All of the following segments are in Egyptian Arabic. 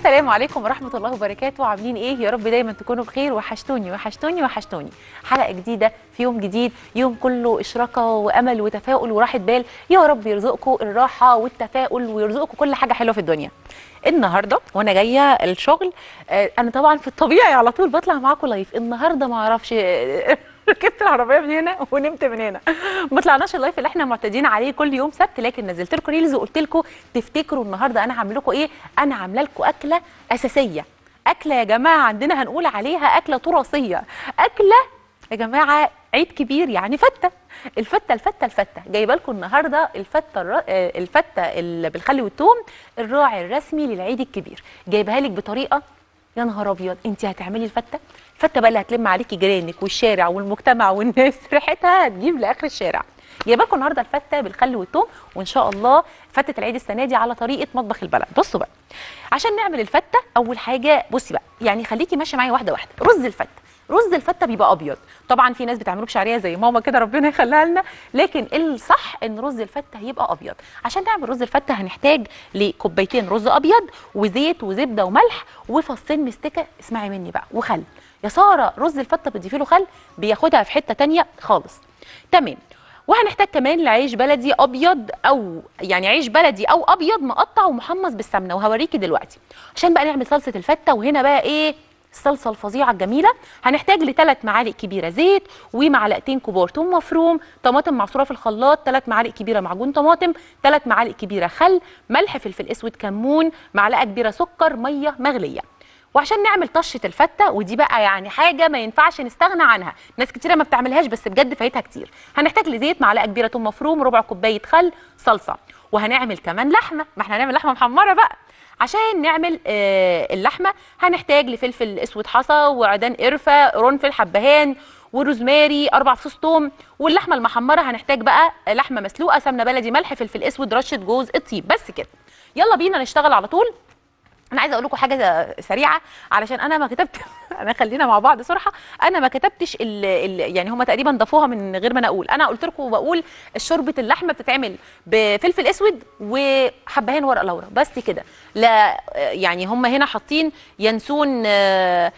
السلام عليكم ورحمة الله وبركاته عاملين ايه يا رب دايما تكونوا بخير وحشتوني وحشتوني وحشتوني حلقة جديدة في يوم جديد يوم كله إشراقة وأمل وتفاؤل وراحة بال يا رب يرزقكم الراحة والتفاؤل ويرزقكم كل حاجة حلوة في الدنيا النهارده وانا جايه الشغل آه، انا طبعا في الطبيعي على طول بطلع معاكم لايف النهارده ما اعرفش آه، ركبت العربيه من هنا ونمت من هنا ما طلعناش اللايف اللي احنا معتادين عليه كل يوم سبت لكن نزلت لكم ريلز وقلت لكم تفتكروا النهارده انا هعمل لكم ايه انا عامله لكم اكله اساسيه اكله يا جماعه عندنا هنقول عليها اكله تراثيه اكله يا جماعه عيد كبير يعني فته الفته الفته الفته جايبه لكم النهارده الفته الر... آه، الفته اللي بالخل والثوم الراعي الرسمي للعيد الكبير جايبها لك بطريقه يا نهار ابيض انت هتعملي الفته الفته بقى اللي هتلم عليكي جيرانك والشارع والمجتمع والناس ريحتها هتجيب لاخر الشارع جايبه لكم النهارده الفته بالخل والثوم وان شاء الله فته العيد السنه دي على طريقه مطبخ البلد بصوا بقى عشان نعمل الفته اول حاجه بصي بقى يعني خليكي ماشيه معايا واحده واحده رز الفته رز الفته بيبقى ابيض طبعا في ناس بتعمله بشعريه زي ماما كده ربنا يخليها لنا لكن الصح ان رز الفته يبقى ابيض عشان نعمل رز الفته هنحتاج لكوبايتين رز ابيض وزيت وزبده وملح وفصين مستكه اسمعي مني بقى وخل يا ساره رز الفته بتضيفي له خل بياخدها في حته تانية خالص تمام وهنحتاج كمان لعيش بلدي ابيض او يعني عيش بلدي او ابيض مقطع ومحمص بالسمنه وهوريكي دلوقتي عشان بقى نعمل صلصه الفته وهنا بقى ايه الصلصه الفظيعه الجميله هنحتاج لثلاث معالق كبيره زيت ومعلقتين كبار ثوم مفروم طماطم معصوره في الخلاط ثلاث معالق كبيره معجون طماطم ثلاث معالق كبيره خل ملح فلفل اسود كمون معلقه كبيره سكر ميه مغليه وعشان نعمل طشه الفته ودي بقى يعني حاجه ما ينفعش نستغنى عنها ناس كتيره ما بتعملهاش بس بجد فايتها كتير هنحتاج لزيت معلقه كبيره ثوم مفروم ربع كوبايه خل صلصه وهنعمل كمان لحمه ما احنا هنعمل لحمه محمره بقى عشان نعمل آه اللحمه هنحتاج لفلفل اسود حصى وعيدان قرفه قرنفل حبهان وروزماري اربع فصوص توم واللحمه المحمره هنحتاج بقى لحمه مسلوقه سمنه بلدي ملح فلفل اسود رشه جوز الطيب بس كده يلا بينا نشتغل على طول انا عايزه اقول لكم حاجه سريعه علشان انا ما كتبت انا خلينا مع بعض صراحه انا ما كتبتش ال ال يعني هم تقريبا ضافوها من غير ما انا اقول انا قلت لكم بقول شوربه اللحمه بتتعمل بفلفل اسود وحبهان ورق لورا بس كده لا يعني هم هنا حاطين ينسون آه،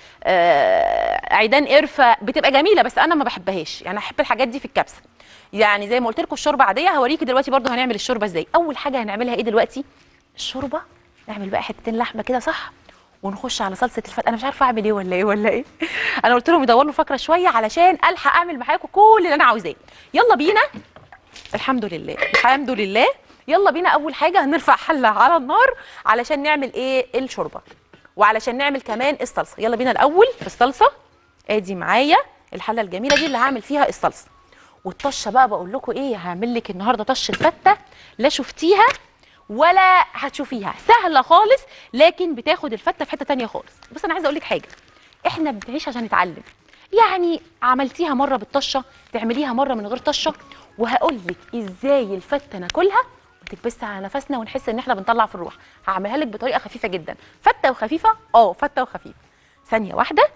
آه، عيدان قرفه بتبقى جميله بس انا ما بحبهاش يعني احب الحاجات دي في الكبسه يعني زي ما قلت لكم الشوربه عاديه هوريكي دلوقتي برضو هنعمل الشوربه ازاي اول حاجه هنعملها ايه دلوقتي الشوربه نعمل بقى حتتين لحمه كده صح ونخش على صلصه الفت انا مش عارفه اعمل ايه ولا ايه ولا ايه انا قلت لهم يدوروا فكره شويه علشان الحق اعمل معاكم كل اللي انا عاوزاه يلا بينا الحمد لله الحمد لله يلا بينا اول حاجه هنرفع حله على النار علشان نعمل ايه الشوربه وعلشان نعمل كمان الصلصه يلا بينا الاول في الصلصه ادي معايا الحله الجميله دي اللي هعمل فيها الصلصه والطشه بقى بقول لكم ايه هعمل لك النهارده طشه فته لا شفتيها ولا هتشوفيها سهله خالص لكن بتاخد الفته في حته تانية خالص بس انا عايزه اقول لك حاجه احنا بنعيش عشان نتعلم يعني عملتيها مره بالطشه تعمليها مره من غير طشه وهقول لك ازاي الفته ناكلها وتكبس على نفسنا ونحس ان احنا بنطلع في الروح هعملها لك بطريقه خفيفه جدا فته وخفيفه اه فته وخفيفه ثانيه واحده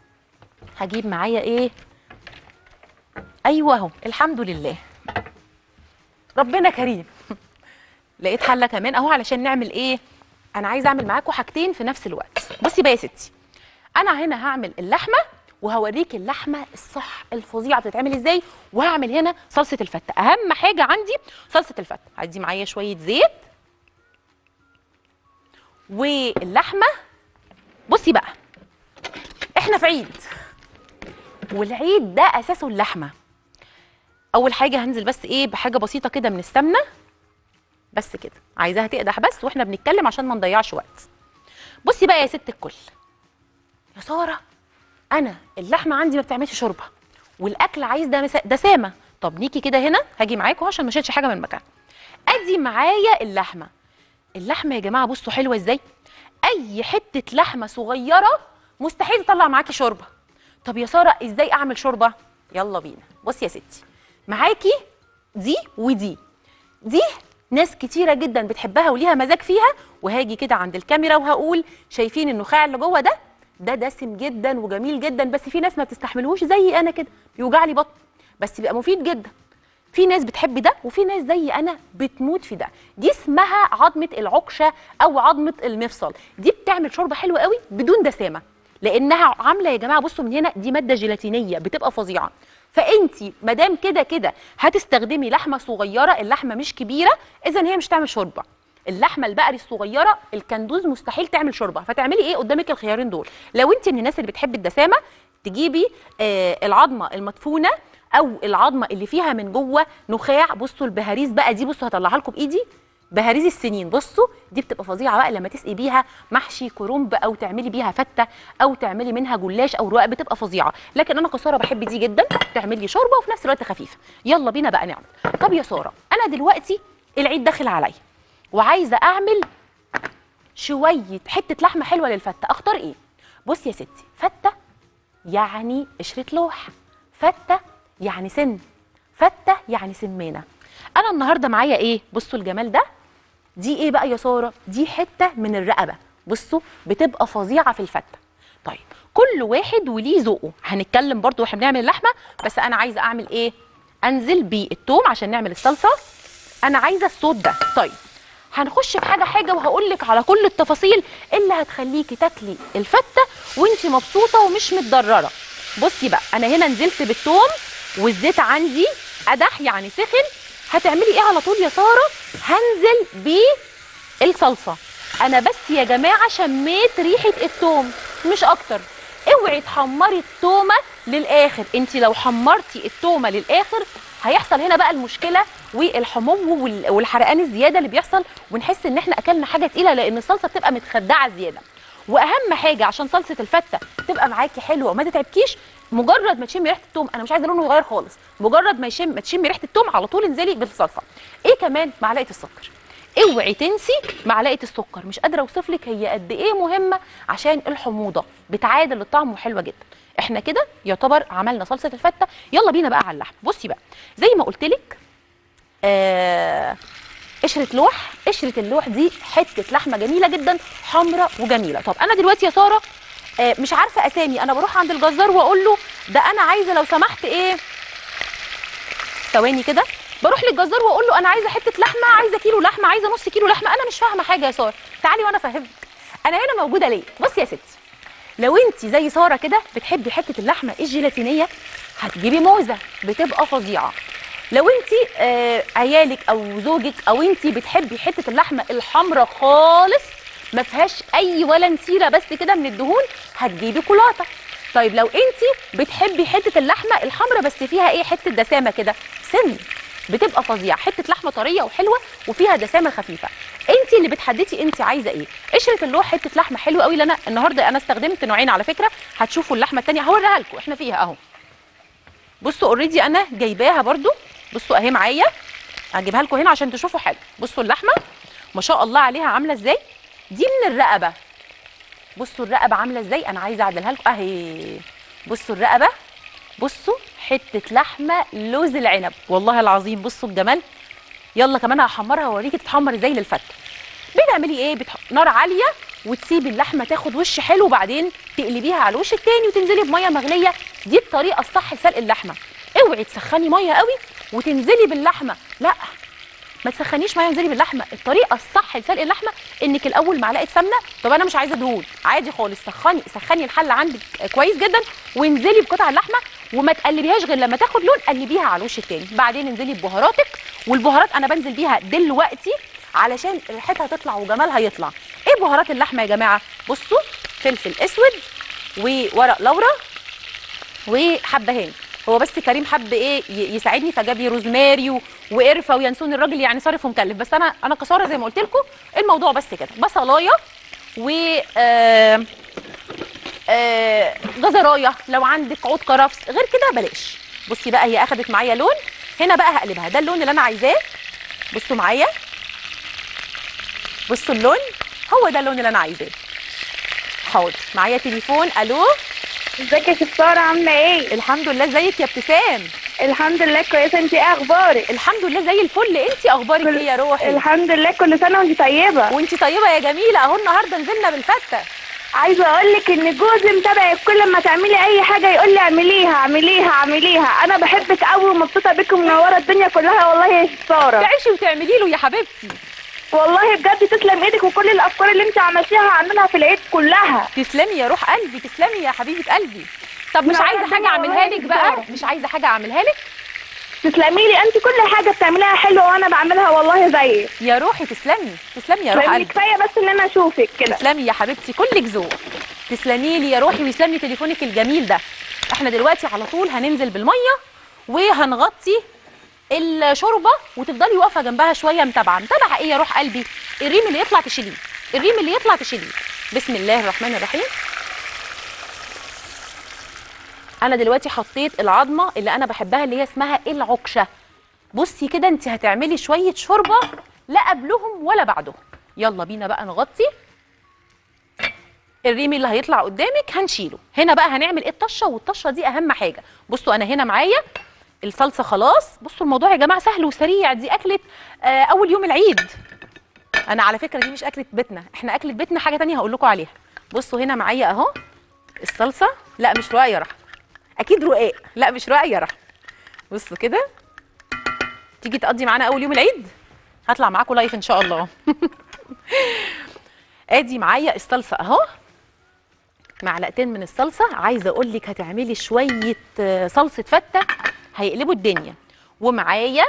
هجيب معايا ايه ايوه اهو الحمد لله ربنا كريم لقيت حله كمان اهو علشان نعمل ايه انا عايزه اعمل معاكم حاجتين في نفس الوقت بصي بقى يا ستي انا هنا هعمل اللحمه وهوريك اللحمه الصح الفظيعه بتتعمل ازاي وهعمل هنا صلصه الفته اهم حاجه عندي صلصه الفته عندي معايا شويه زيت واللحمه بصي بقى احنا في عيد والعيد ده اساسه اللحمه اول حاجه هنزل بس ايه بحاجه بسيطه كده من السمنه بس كده عايزاها تقدح بس واحنا بنتكلم عشان ما نضيعش وقت بصي بقى يا ست الكل يا ساره انا اللحمه عندي ما بتعملش شوربه والاكل عايز ده مس- دسامه طب نيجي كده هنا هاجي معاكم عشان ما شيلش حاجه من مكان ادي معايا اللحمه اللحمه يا جماعه بصوا حلوه ازاي اي حته لحمه صغيره مستحيل تطلع معاكي شوربه طب يا ساره ازاي اعمل شوربه يلا بينا بصي يا ستي معاكي دي ودي دي ناس كتيره جدا بتحبها وليها مزاج فيها وهاجي كده عند الكاميرا وهقول شايفين النخاع اللي جوه ده ده دسم جدا وجميل جدا بس في ناس ما بتستحملوش زي انا كده بيوجع لي بطن بس بيبقى مفيد جدا في ناس بتحب ده وفي ناس زي انا بتموت في ده دي اسمها عظمه العكشه او عظمه المفصل دي بتعمل شوربه حلوه قوي بدون دسامه لانها عامله يا جماعه بصوا من هنا دي ماده جيلاتينيه بتبقى فظيعه فانت ما دام كده كده هتستخدمي لحمه صغيره اللحمه مش كبيره اذا هي مش تعمل شوربه اللحمه البقري الصغيره الكندوز مستحيل تعمل شوربه فتعملي ايه قدامك الخيارين دول لو انت من الناس اللي بتحب الدسامه تجيبي آه العظمه المدفونه او العظمه اللي فيها من جوه نخاع بصوا البهاريز بقى دي بصوا هطلعها لكم بايدي بهاريز السنين بصوا دي بتبقى فظيعه بقى لما تسقي بيها محشي كرنب او تعملي بيها فته او تعملي منها جلاش او رقاق بتبقى فظيعه لكن انا كساره بحب دي جدا تعمل شوربه وفي نفس الوقت خفيفه يلا بينا بقى نعمل طب يا ساره انا دلوقتي العيد داخل عليا وعايزه اعمل شويه حته لحمه حلوه للفته اختار ايه بصي يا ستي فته يعني قشره لوح فته يعني سن فته يعني سمانه انا النهارده معايا ايه بصوا الجمال ده دي ايه بقى يا ساره دي حته من الرقبه بصوا بتبقى فظيعه في الفته طيب كل واحد وليه ذوقه هنتكلم برضو واحنا بنعمل اللحمه بس انا عايزه اعمل ايه انزل بالثوم عشان نعمل الصلصه انا عايزه الصوت ده طيب هنخش في حاجه حاجه وهقول لك على كل التفاصيل اللي هتخليكي تاكلي الفته وانت مبسوطه ومش متضرره بصي بقى انا هنا نزلت بالثوم والزيت عندي قدح يعني سخن هتعملي ايه على طول يا ساره هنزل بالصلصه انا بس يا جماعه شميت ريحه الثوم مش اكتر اوعي تحمري التومه للاخر انت لو حمرتي التومه للاخر هيحصل هنا بقى المشكله والحمو وال- والحرقان الزياده اللي بيحصل ونحس ان احنا اكلنا حاجه تقيله لان الصلصه بتبقى متخدعه زياده واهم حاجه عشان صلصه الفته تبقى معاكي حلوه وما تتعبكيش مجرد ما تشمي ريحه التوم انا مش عايزه لونه يغير خالص مجرد ما يشم ما تشمي ريحه التوم على طول انزلي بالصلصه ايه كمان معلقه السكر اوعي تنسي معلقه السكر مش قادره اوصف لك هي قد ايه مهمه عشان الحموضه بتعادل الطعم وحلوه جدا احنا كده يعتبر عملنا صلصه الفته يلا بينا بقى على اللحم بصي بقى زي ما قلت لك آه قشره لوح قشره اللوح دي حته لحمه جميله جدا حمراء وجميله طب انا دلوقتي يا ساره آه مش عارفه اسامي انا بروح عند الجزار واقول له ده انا عايزه لو سمحت ايه ثواني كده بروح للجزار واقول له انا عايزه حته لحمه عايزه كيلو لحمه عايزه نص كيلو لحمه انا مش فاهمه حاجه يا ساره تعالي وانا افهمك انا هنا موجوده ليه بصي يا ستي لو انت زي ساره كده بتحبي حته اللحمه الجيلاتينيه هتجيبي موزه بتبقى فظيعه لو انت آه عيالك او زوجك او انت بتحبي حته اللحمه الحمراء خالص ما فيهاش اي ولا نسيره بس كده من الدهون هتجيبي كولاطه طيب لو انت بتحبي حته اللحمه الحمراء بس فيها ايه حته دسامه كده سن بتبقى فظيعه حته لحمه طريه وحلوه وفيها دسامه خفيفه انت اللي بتحددي انت عايزه ايه قشره اللوح حته لحمه حلوه قوي لأن النهارده انا استخدمت نوعين على فكره هتشوفوا اللحمه الثانيه هوريها لكم احنا فيها اهو بصوا اوريدي انا جايباها برده بصوا اهي معايا هجيبها لكم هنا عشان تشوفوا حاجه بصوا اللحمه ما شاء الله عليها عامله ازاي دي من الرقبه بصوا الرقبه عامله ازاي انا عايزه اعدلها لكم اهي بصوا الرقبه بصوا حته لحمه لوز العنب والله العظيم بصوا الجمال يلا كمان هحمرها واوريكي تتحمر ازاي للفته بتعملي ايه بتح... نار عاليه وتسيبي اللحمه تاخد وش حلو وبعدين تقلبيها على الوش التاني وتنزلي بميه مغليه دي الطريقه الصح لسلق اللحمه اوعي تسخني ميه قوي وتنزلي باللحمه لا ما تسخنيش ميه وانزلي باللحمه الطريقه الصح لسلق اللحمه انك الاول معلقه سمنه طب انا مش عايزه دهون عادي خالص سخني سخني الحله عندك كويس جدا وانزلي بقطع اللحمه وما تقلبيهاش غير لما تاخد لون قلبيها على الوش التاني بعدين انزلي ببهاراتك والبهارات انا بنزل بيها دلوقتي علشان ريحتها تطلع وجمالها يطلع ايه بهارات اللحمه يا جماعه بصوا فلفل اسود وورق لورا وحبهان هو بس كريم حب ايه ي- يساعدني فجاب لي روزماري و- وقرفه وينسون الراجل يعني صارف ومكلف بس انا انا كساره زي ما قلت لكم الموضوع بس كده بصلايه و آه آه جزرايه لو عندك عود كرفس غير كده بلاش بصي بقى هي اخدت معايا لون هنا بقى هقلبها ده اللون اللي انا عايزاه بصوا معايا بصوا اللون هو ده اللون اللي انا عايزاه حاضر معايا تليفون الو ازيك يا ست ساره عامله ايه الحمد لله ازيك يا ابتسام الحمد لله كويسه انت ايه اخبارك الحمد لله زي الفل انت اخبارك كل- ايه يا روحي الحمد لله كل سنه وانت طيبه وانت طيبه يا جميله اهو النهارده نزلنا بالفته عايزه اقول لك ان جوزي متابعك كل ما تعملي اي حاجه يقول لي اعمليها اعمليها اعمليها انا بحبك قوي ومبسوطه بيك ومنوره الدنيا كلها والله يا ساره تعيشي وتعملي له يا حبيبتي والله بجد تسلم ايدك وكل الافكار اللي انت عملتيها هعملها في العيد كلها تسلمي يا روح قلبي تسلمي يا حبيبه قلبي طب مش منورة عايزه حاجه الدنيا اعملها والله لك يا بقى سارة. مش عايزه حاجه اعملها لك تسلمي لي انت كل حاجه بتعمليها حلوه وانا بعملها والله زيك يا روحي تسلمي تسلمي يا روح تسلمي لي قلبي كفايه بس ان انا اشوفك كده تسلمي يا حبيبتي كلك ذوق تسلمي لي يا روحي ويسلمي تليفونك الجميل ده احنا دلوقتي على طول هننزل بالميه وهنغطي الشوربه وتفضلي واقفه جنبها شويه متابعه متابعه ايه يا روح قلبي الريم اللي يطلع تشيليه الريم اللي يطلع تشيليه بسم الله الرحمن الرحيم انا دلوقتي حطيت العظمه اللي انا بحبها اللي هي اسمها العكشه بصي كده انت هتعملي شويه شوربه لا قبلهم ولا بعدهم يلا بينا بقى نغطي الريم اللي هيطلع قدامك هنشيله هنا بقى هنعمل ايه الطشه والطشه دي اهم حاجه بصوا انا هنا معايا الصلصه خلاص بصوا الموضوع يا جماعه سهل وسريع دي اكله آه اول يوم العيد انا على فكره دي مش اكله بيتنا احنا اكله بيتنا حاجه تانية هقول لكم عليها بصوا هنا معايا اهو الصلصه لا مش رقاق يا رحمه اكيد رقاق لا مش رقاق يا رحمه بصوا كده تيجي تقضي معانا اول يوم العيد هطلع معاكم لايف ان شاء الله ادي معايا الصلصه اهو معلقتين من الصلصه عايزه اقول لك هتعملي شويه آه، صلصه فته هيقلبوا الدنيا ومعايا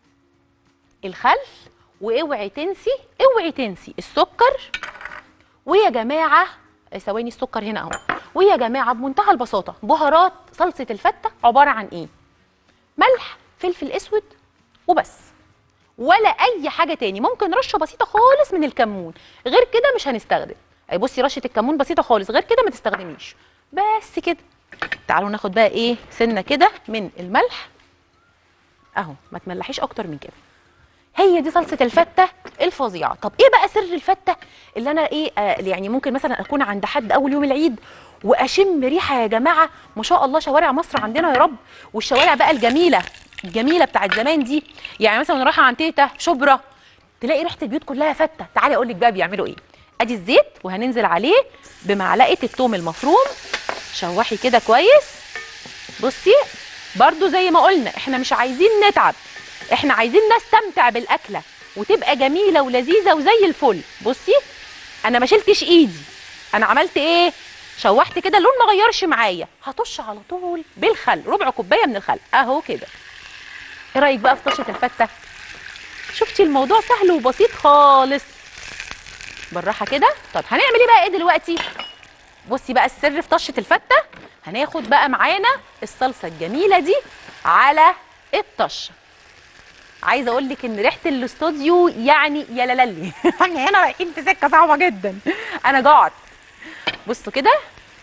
الخل واوعي تنسي اوعي تنسي السكر ويا جماعه ثواني السكر هنا اهو ويا جماعه بمنتهى البساطه بهارات صلصه الفته عباره عن ايه ملح فلفل اسود وبس ولا اي حاجه تاني ممكن رشه بسيطه خالص من الكمون غير كده مش هنستخدم اي بصي رشه الكمون بسيطه خالص غير كده ما تستخدميش بس كده تعالوا ناخد بقى ايه سنه كده من الملح اهو ما تملحيش اكتر من كده هي دي صلصه الفته الفظيعه طب ايه بقى سر الفته اللي انا ايه آه يعني ممكن مثلا اكون عند حد اول يوم العيد واشم ريحه يا جماعه ما شاء الله شوارع مصر عندنا يا رب والشوارع بقى الجميله الجميله بتاعت زمان دي يعني مثلا وانا رايحه عند تيتا في شبرا تلاقي ريحه البيوت كلها فته تعالي اقول لك بقى بيعملوا ايه ادي الزيت وهننزل عليه بمعلقه الثوم المفروم شوحي كده كويس بصي برضو زي ما قلنا احنا مش عايزين نتعب احنا عايزين نستمتع بالاكله وتبقى جميله ولذيذه وزي الفل بصي انا ما شلتش ايدي انا عملت ايه شوحت كده اللون ما غيرش معايا هطش على طول بالخل ربع كوبايه من الخل اهو كده ايه رايك بقى في طشه الفته شفتي الموضوع سهل وبسيط خالص بالراحه كده طب هنعمل ايه بقى ايه دلوقتي بصي بقى السر في طشه الفته هناخد بقى معانا الصلصه الجميله دي على الطشه عايزه اقول لك ان ريحه الاستوديو يعني يا لالي احنا هنا رايحين في سكه صعبه جدا انا جعت بصوا كده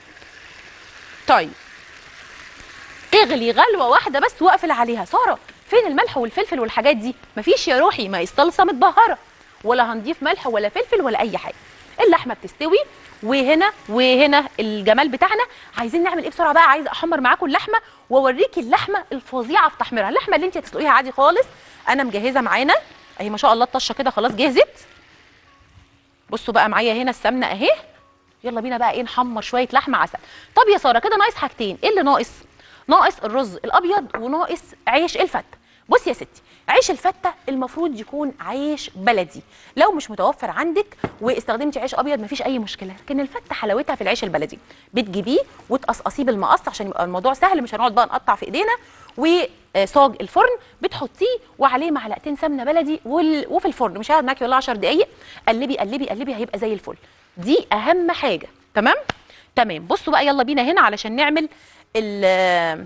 طيب اغلي غلوه واحده بس واقفل عليها ساره فين الملح والفلفل والحاجات دي مفيش يا روحي ما هي الصلصه متبهره ولا هنضيف ملح ولا فلفل ولا اي حاجه اللحمه بتستوي وهنا وهنا الجمال بتاعنا عايزين نعمل ايه بسرعه بقى عايزه احمر معاكم اللحمه واوريكي اللحمه الفظيعه في تحميرها اللحمه اللي انت هتسلقيها عادي خالص انا مجهزه معانا اهي ما شاء الله الطشه كده خلاص جهزت بصوا بقى معايا هنا السمنه اهي يلا بينا بقى ايه نحمر شويه لحمه عسل طب يا ساره كده ناقص حاجتين ايه اللي ناقص ناقص الرز الابيض وناقص عيش الفته بصي يا ستي عيش الفته المفروض يكون عيش بلدي لو مش متوفر عندك واستخدمتي عيش ابيض مفيش اي مشكله لكن الفته حلاوتها في العيش البلدي بتجيبيه وتقصقصيه بالمقص عشان يبقى الموضوع سهل مش هنقعد بقى نقطع في ايدينا وصاج الفرن بتحطيه وعليه معلقتين سمنه بلدي وال... وفي الفرن مش هيقعد معاكي ولا 10 دقائق قلبي قلبي قلبي هيبقى زي الفل دي اهم حاجه تمام تمام بصوا بقى يلا بينا هنا علشان نعمل ال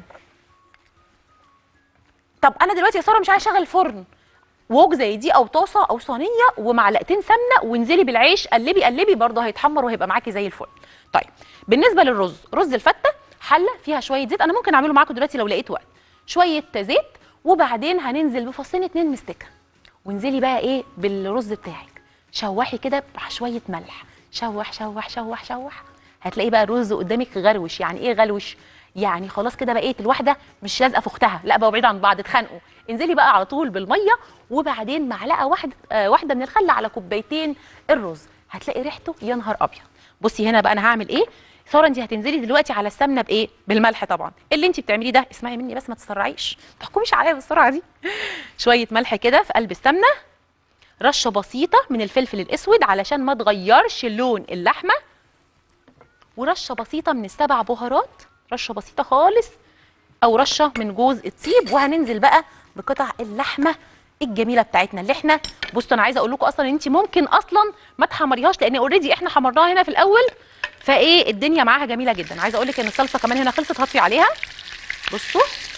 طب انا دلوقتي يا ساره مش عايزه اشغل الفرن ووج زي دي او طاسه او صينيه ومعلقتين سمنه وانزلي بالعيش قلبي قلبي برضه هيتحمر وهيبقى معاكي زي الفل طيب بالنسبه للرز رز الفته حله فيها شويه زيت انا ممكن اعمله معاكم دلوقتي لو لقيت وقت شويه زيت وبعدين هننزل بفصين اتنين مستكه وانزلي بقى ايه بالرز بتاعك شوحي كده مع شويه ملح شوح شوح شوح شوح هتلاقي بقى الرز قدامك غروش يعني ايه غلوش يعني خلاص كده بقيت الواحده مش لازقه في اختها لا بقوا بعيد عن بعض اتخانقوا انزلي بقى على طول بالميه وبعدين معلقه واحده آه واحده من الخل على كوبايتين الرز هتلاقي ريحته يا نهار ابيض بصي هنا بقى انا هعمل ايه ساره انت هتنزلي دلوقتي على السمنه بايه بالملح طبعا اللي انت بتعمليه ده اسمعي مني بس ما تسرعيش ما تحكميش عليا بالسرعه دي شويه ملح كده في قلب السمنه رشه بسيطه من الفلفل الاسود علشان ما تغيرش لون اللحمه ورشه بسيطه من السبع بهارات رشه بسيطه خالص او رشه من جوز الطيب وهننزل بقى بقطع اللحمه الجميله بتاعتنا اللي احنا بصوا انا عايزه اقول لكم اصلا ان انت ممكن اصلا ما تحمريهاش لان اوريدي احنا حمرناها هنا في الاول فايه الدنيا معاها جميله جدا عايزه اقول لك ان الصلصه كمان هنا خلصت هطفي عليها بصوا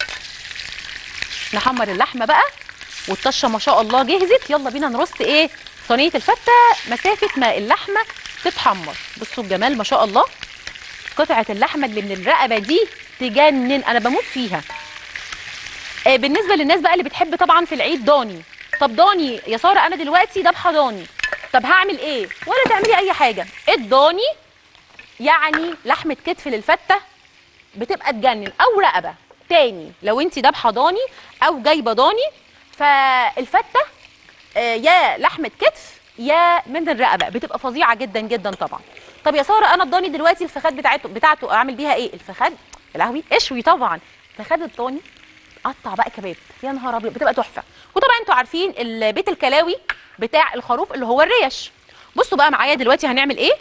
نحمر اللحمه بقى والطشه ما شاء الله جهزت يلا بينا نرص ايه صينيه الفته مسافه ما اللحمه تتحمر بصوا الجمال ما شاء الله قطعه اللحمه اللي من الرقبه دي تجنن انا بموت فيها آه، بالنسبه للناس بقى اللي بتحب طبعا في العيد ضاني طب ضاني يا ساره انا دلوقتي ذبحه ضاني طب هعمل ايه ولا تعملي اي حاجه الضاني يعني لحمه كتف للفته بتبقى تجنن او رقبه تاني لو انت ذبحه ضاني او جايبه ضاني فالفته آه، يا لحمه كتف يا من الرقبه بتبقى فظيعه جدا جدا طبعا طب يا ساره انا الضاني دلوقتي الفخاد بتاعته بتاعته اعمل بيها ايه الفخاد يا لهوي اشوي طبعا فخاد الضاني قطع بقى كباب يا نهار ابيض بتبقى تحفه وطبعا انتوا عارفين البيت الكلاوي بتاع الخروف اللي هو الريش بصوا بقى معايا دلوقتي هنعمل ايه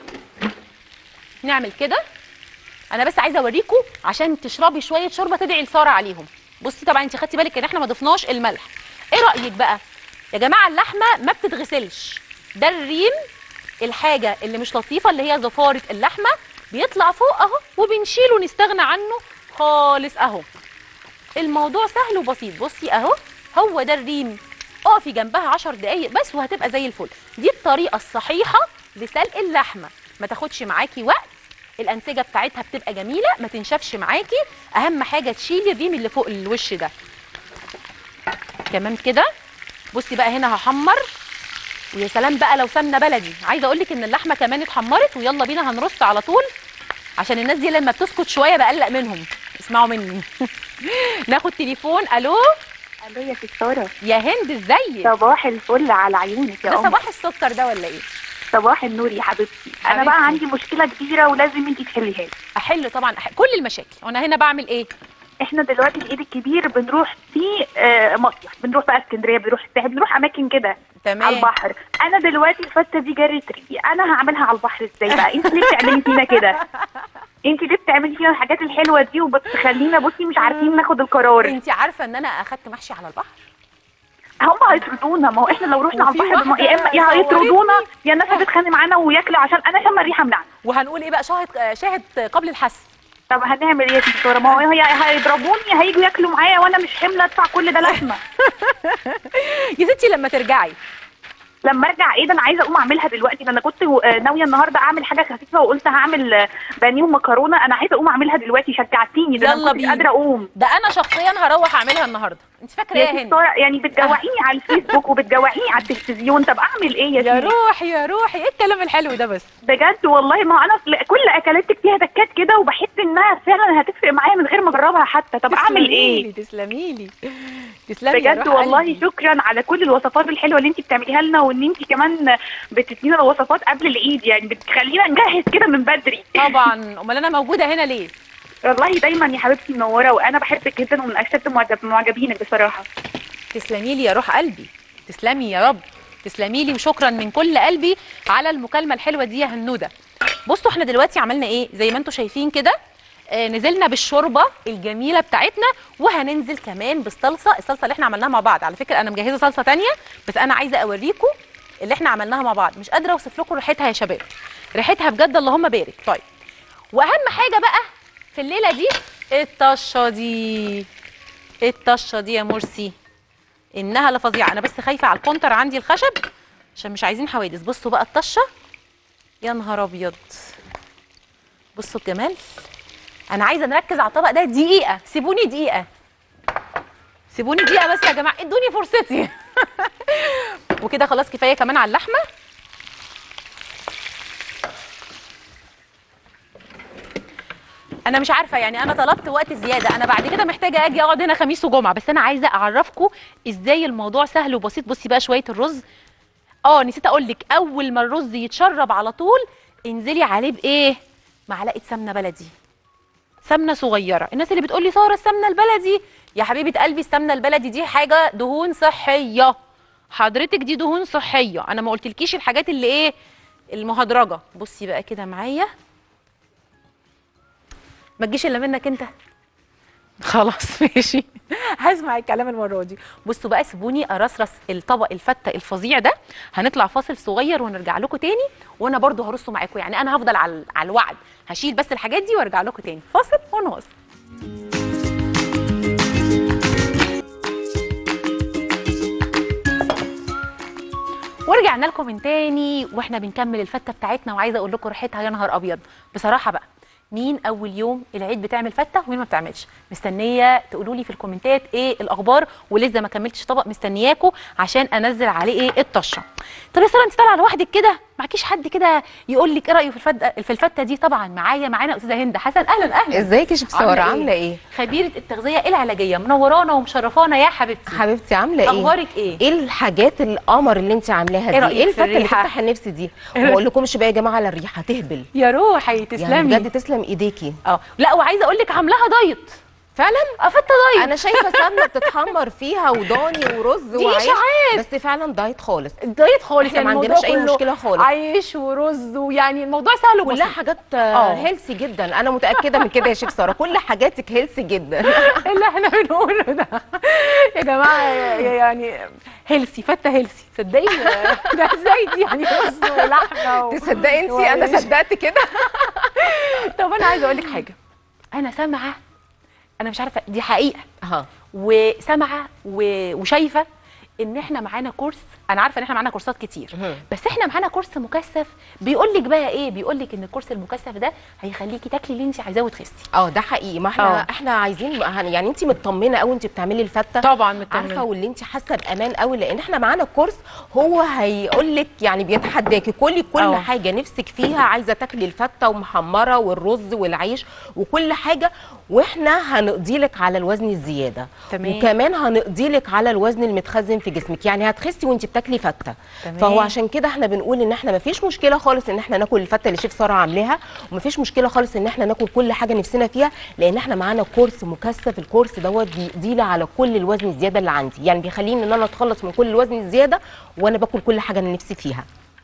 نعمل كده انا بس عايزه اوريكم عشان تشربي شويه شوربه تدعي لساره عليهم بصي طبعا انت خدتي بالك ان احنا ما ضفناش الملح ايه رايك بقى يا جماعه اللحمه ما بتتغسلش ده الريم الحاجه اللي مش لطيفه اللي هي زفاره اللحمه بيطلع فوق اهو وبنشيله نستغنى عنه خالص اهو الموضوع سهل وبسيط بصي اهو هو ده الريم اقفي جنبها 10 دقايق بس وهتبقى زي الفل دي الطريقه الصحيحه لسلق اللحمه ما تاخدش معاكي وقت الانسجه بتاعتها بتبقى جميله ما تنشفش معاكي اهم حاجه تشيلي الريم اللي فوق الوش ده تمام كده بصي بقى هنا هحمر ويا سلام بقى لو سمنه بلدي عايزه اقول لك ان اللحمه كمان اتحمرت ويلا بينا هنرص على طول عشان الناس دي لما بتسكت شويه بقلق منهم اسمعوا مني ناخد تليفون الو الو يا ست ساره يا هند ازيك صباح الفل على عيونك يا ده قمر صباح السكر ده ولا ايه صباح النور يا حبيبتي انا حبيبتي. بقى عندي مشكله كبيره ولازم انت تحليها لي احل طبعا أحل. كل المشاكل وانا هنا بعمل ايه احنا دلوقتي العيد الكبير بنروح فيه آه، مصيف بنروح بقى اسكندريه بنروح الساحل بنروح اماكن كده على تمام البحر انا دلوقتي الفته دي جرت ريقي انا هعملها على البحر ازاي بقى انت ليه بتعملي فينا كده انت ليه بتعملي فينا الحاجات الحلوه دي وبتخلينا بصي مش عارفين ناخد القرار انت عارفه ان انا اخدت محشي على البحر هم هيطردونا ما هو احنا لو رحنا على وفي البحر بم- يا اما واحدة يا هيطردونا صورتني. يا الناس هتتخانق معانا وياكلوا عشان انا شم الريحه من عندي وهنقول ايه بقى شاهد آه، شاهد قبل الحس طب هنعمل ايه يا دكتوره ما هو هي هيضربوني هيجوا ياكلوا معايا وانا مش حمله ادفع كل ده لحمه يا ستي لما ترجعي لما ارجع ايه ده انا عايزه اقوم اعملها دلوقتي ده انا كنت آه، ناويه النهارده اعمل حاجه خفيفه وقلت هعمل آه، بانيه ومكرونه انا عايزه اقوم اعملها دلوقتي شجعتيني ده يلا انا ما كنتش بينا. قادره اقوم ده انا شخصيا هروح اعملها النهارده انت فاكره ايه يا يا هند دكتوره يعني بتجوعيني على الفيسبوك وبتجوعيني على التلفزيون طب اعمل ايه يا يا سيدي روحي يا روحي ايه الكلام الحلو ده بس بجد والله ما انا أصل كل اكلاتك فيها تكات كده وبحس انها فعلا هتفرق معايا من غير ما اجربها حتى طب اعمل ايه تسلمي لي تسلمي يا بجد روح والله قلبي. شكرا على كل الوصفات الحلوه اللي انت بتعمليها لنا وان انت كمان بتدينا الوصفات قبل العيد يعني بتخلينا نجهز كده من بدري طبعا امال انا موجوده هنا ليه والله دايما يا حبيبتي منوره وانا بحبك جدا ومن اشد معجب معجبينك بصراحه تسلمي لي يا روح قلبي تسلمي يا رب تسلمي لي وشكرا من كل قلبي على المكالمه الحلوه دي يا هنوده بصوا احنا دلوقتي عملنا ايه زي ما انتم شايفين كده آه نزلنا بالشوربه الجميله بتاعتنا وهننزل كمان بالصلصه الصلصه اللي احنا عملناها مع بعض على فكره انا مجهزه صلصه تانية بس انا عايزه اوريكم اللي احنا عملناها مع بعض مش قادره اوصف لكم ريحتها يا شباب ريحتها بجد اللهم بارك طيب واهم حاجه بقى في الليله دي الطشه دي الطشه دي يا مرسي انها لفظيعه انا بس خايفه على الكونتر عندي الخشب عشان مش عايزين حوادث بصوا بقى الطشه يا نهار ابيض بصوا الجمال انا عايزه نركز على الطبق ده دقيقه سيبوني دقيقه سيبوني دقيقه بس يا جماعه ادوني فرصتي وكده خلاص كفايه كمان على اللحمه انا مش عارفه يعني انا طلبت وقت زياده انا بعد كده محتاجه اجي اقعد هنا خميس وجمعه بس انا عايزه اعرفكم ازاي الموضوع سهل وبسيط بصي بقى شويه الرز اه نسيت اقول لك اول ما الرز يتشرب على طول انزلي عليه بايه معلقه سمنه بلدي سمنه صغيره الناس اللي بتقول لي ساره السمنه البلدي يا حبيبه قلبي السمنه البلدي دي حاجه دهون صحيه حضرتك دي دهون صحيه انا ما قلتلكيش الحاجات اللي ايه المهدرجه بصي بقى كده معايا ما تجيش الا منك انت خلاص ماشي هسمع الكلام المره دي بصوا بقى سيبوني ارصرص الطبق الفته الفظيع ده هنطلع فاصل صغير ونرجع لكم تاني وانا برضو هرصه معاكم يعني انا هفضل على على الوعد هشيل بس الحاجات دي وارجع لكم تاني فاصل ونواصل ورجعنا لكم من تاني واحنا بنكمل الفته بتاعتنا وعايزه اقول لكم ريحتها يا نهار ابيض بصراحه بقى مين اول يوم العيد بتعمل فته ومين ما بتعملش مستنيه تقولوا لي في الكومنتات ايه الاخبار ولسه ما كملتش طبق مستنياكم عشان انزل عليه ايه الطشه طب يا ساره انت طالعه لوحدك كده معكيش حد كده يقول لك ايه رايه في الفته في الفته دي طبعا معايا معانا استاذه هند حسن اهلا اهلا ازيك يا شيف ساره عامله ايه خبيره التغذيه العلاجيه منورانا ومشرفانا يا حبيبتي حبيبتي عامله ايه اخبارك ايه ايه الحاجات القمر اللي انت عاملاها إيه دي رأيك ايه في الفته اللي الريحة؟ تفتح النفس دي إيه ما اقول لكمش بقى يا جماعه على الريحه تهبل يا روحي يعني تسلمي بجد تسلم ايديكي اه لا وعايزه اقول لك عاملاها دايت فعلا اه فته دايت انا شايفه سمنه بتتحمر فيها وضاني ورز دي وعيش إشاعات. بس فعلا دايت خالص دايت خالص إحنا ما الموضوع عندناش أي كله مشكلة خالص. عيش ورز ويعني الموضوع سهل كلها وبسيط حاجات آه. هيلسي جدا انا متاكده من كده يا شيف ساره كل حاجاتك هيلسي جدا اللي احنا بنقوله ده يا جماعه يعني هيلسي فته هيلسي تصدقي ده ازاي دي يعني رز ولحمه و... تصدقي انت انا وعيش. صدقت كده طب انا عايزه اقول لك حاجه انا سامعه انا مش عارفه دي حقيقه اه وسامعه و- وشايفه ان احنا معانا كورس انا عارفه ان احنا معانا كورسات كتير مهم. بس احنا معانا كورس مكثف بيقول لك بقى ايه بيقول لك ان الكورس المكثف ده هيخليكي تاكلي اللي انت عايزاه وتخسي اه ده حقيقي ما احنا آه. احنا عايزين يعني انت مطمنه قوي انت بتعملي الفته طبعا عارفه واللي انت حاسه بامان قوي لان احنا معانا كورس هو هيقول لك يعني بيتحداكي كلي كل اه. حاجه نفسك فيها عايزه تاكلي الفته ومحمره والرز والعيش وكل حاجه واحنا هنقضي لك على الوزن الزياده تمام. وكمان هنقضي لك على الوزن المتخزن في جسمك يعني هتخسي وانت بتاكلي فته تمام. فهو عشان كده احنا بنقول ان احنا مفيش مشكله خالص ان احنا ناكل الفته اللي شيف ساره عاملاها ومفيش مشكله خالص ان احنا ناكل كل حاجه نفسنا فيها لان احنا معانا كورس مكثف الكورس دوت بيقضي لي على كل الوزن الزياده اللي عندي يعني بيخليني ان انا اتخلص من كل الوزن الزياده وانا باكل كل حاجه انا نفسي فيها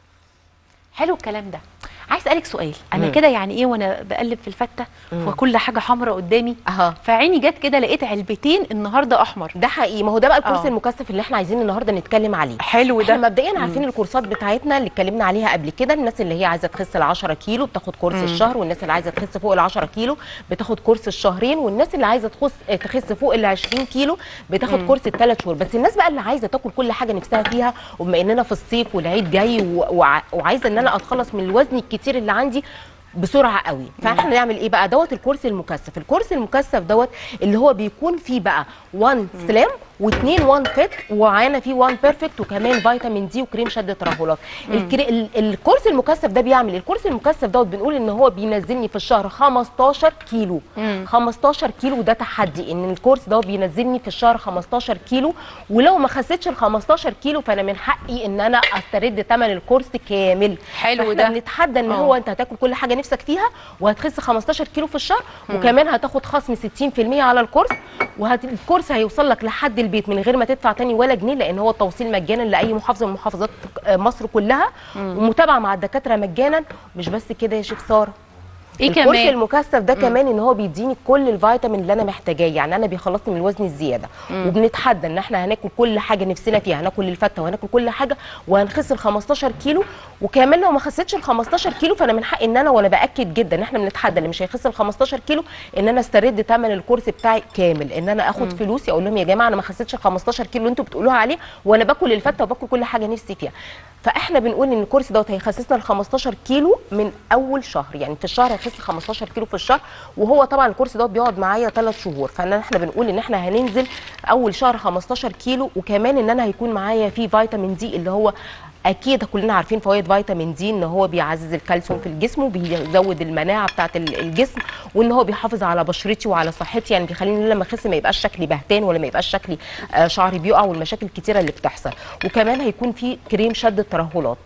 حلو الكلام ده عايز اسالك سؤال انا مم. كده يعني ايه وانا بقلب في الفته وكل حاجه حمراء قدامي اها فعيني جت كده لقيت علبتين النهارده احمر ده حقيقي ما هو ده بقى الكورس اه. المكثف اللي احنا عايزين النهارده نتكلم عليه حلو احنا مبدئيا عارفين الكورسات بتاعتنا اللي اتكلمنا عليها قبل كده الناس اللي هي عايزه تخس ال 10 كيلو بتاخد كورس مم. الشهر والناس اللي عايزه تخس فوق ال 10 كيلو بتاخد كورس الشهرين والناس اللي عايزه تخس تخس فوق ال 20 كيلو بتاخد مم. كورس الثلاث شهور بس الناس بقى اللي عايزه تاكل كل حاجه نفسها فيها وبما اننا في الصيف والعيد جاي و- وع- وعايزه ان انا اتخلص من الوزن الكتير اللي عندي بسرعه قوي فاحنا نعمل ايه بقى دوت الكورس المكثف الكورس المكثف دوت اللي هو بيكون فيه بقى 1 سلام و2 1 فيت ومعانا فيه 1 بيرفكت وكمان فيتامين دي وكريم شد ترهلات الكري... ال- الكورس المكثف ده بيعمل إيه؟ الكورس المكثف دوت بنقول ان هو بينزلني في الشهر 15 كيلو مم. 15 كيلو ده تحدي ان الكورس ده بينزلني في الشهر 15 كيلو ولو ما خسيتش ال 15 كيلو فانا من حقي ان انا استرد ثمن الكورس كامل حلو فإحنا ده. بنتحدى ان اه. هو انت هتاكل كل حاجه نفسك فيها وهتخس 15 كيلو في الشهر وكمان هتاخد خصم 60% على الكورس والكورس هيوصل لك لحد البيت من غير ما تدفع تاني ولا جنيه لان هو التوصيل مجانا لاي محافظه من محافظات مصر كلها ومتابعه مع الدكاتره مجانا مش بس كده يا شيخ ساره ايه الكورس كمان المكثف ده كمان ان هو بيديني كل الفيتامين اللي انا محتاجاه يعني انا بيخلصني من الوزن الزياده وبنتحدى ان احنا هناكل كل حاجه نفسنا فيها هناكل الفته وهناكل كل حاجه وهنخس ال 15 كيلو وكمان لو ما خسيتش ال 15 كيلو فانا من حقي ان انا وانا باكد جدا ان احنا بنتحدى اللي مش هيخس ال 15 كيلو ان انا استرد ثمن الكورس بتاعي كامل ان انا اخد فلوسي اقول لهم يا جماعه انا ما خسيتش ال 15 كيلو اللي انتوا بتقولوها عليه وانا باكل الفته وباكل كل حاجه نفسي فيها فاحنا بنقول ان الكورس دوت هيخسسنا ال 15 كيلو من اول شهر يعني في الشهر هيخس 15 كيلو في الشهر وهو طبعا الكورس دوت بيقعد معايا 3 شهور فانا احنا بنقول ان احنا هننزل اول شهر 15 كيلو وكمان ان انا هيكون معايا فيه فيتامين دي اللي هو اكيد كلنا عارفين فوائد فيتامين دي ان هو بيعزز الكالسيوم في الجسم وبيزود المناعه بتاعه ال- الجسم وان هو بيحافظ على بشرتي وعلى صحتي يعني بيخليني لما اخس ما يبقاش شكلي بهتان ولا ما يبقاش شكلي آه، شعري بيقع والمشاكل الكتيره اللي بتحصل وكمان هيكون فيه كريم شد الترهلات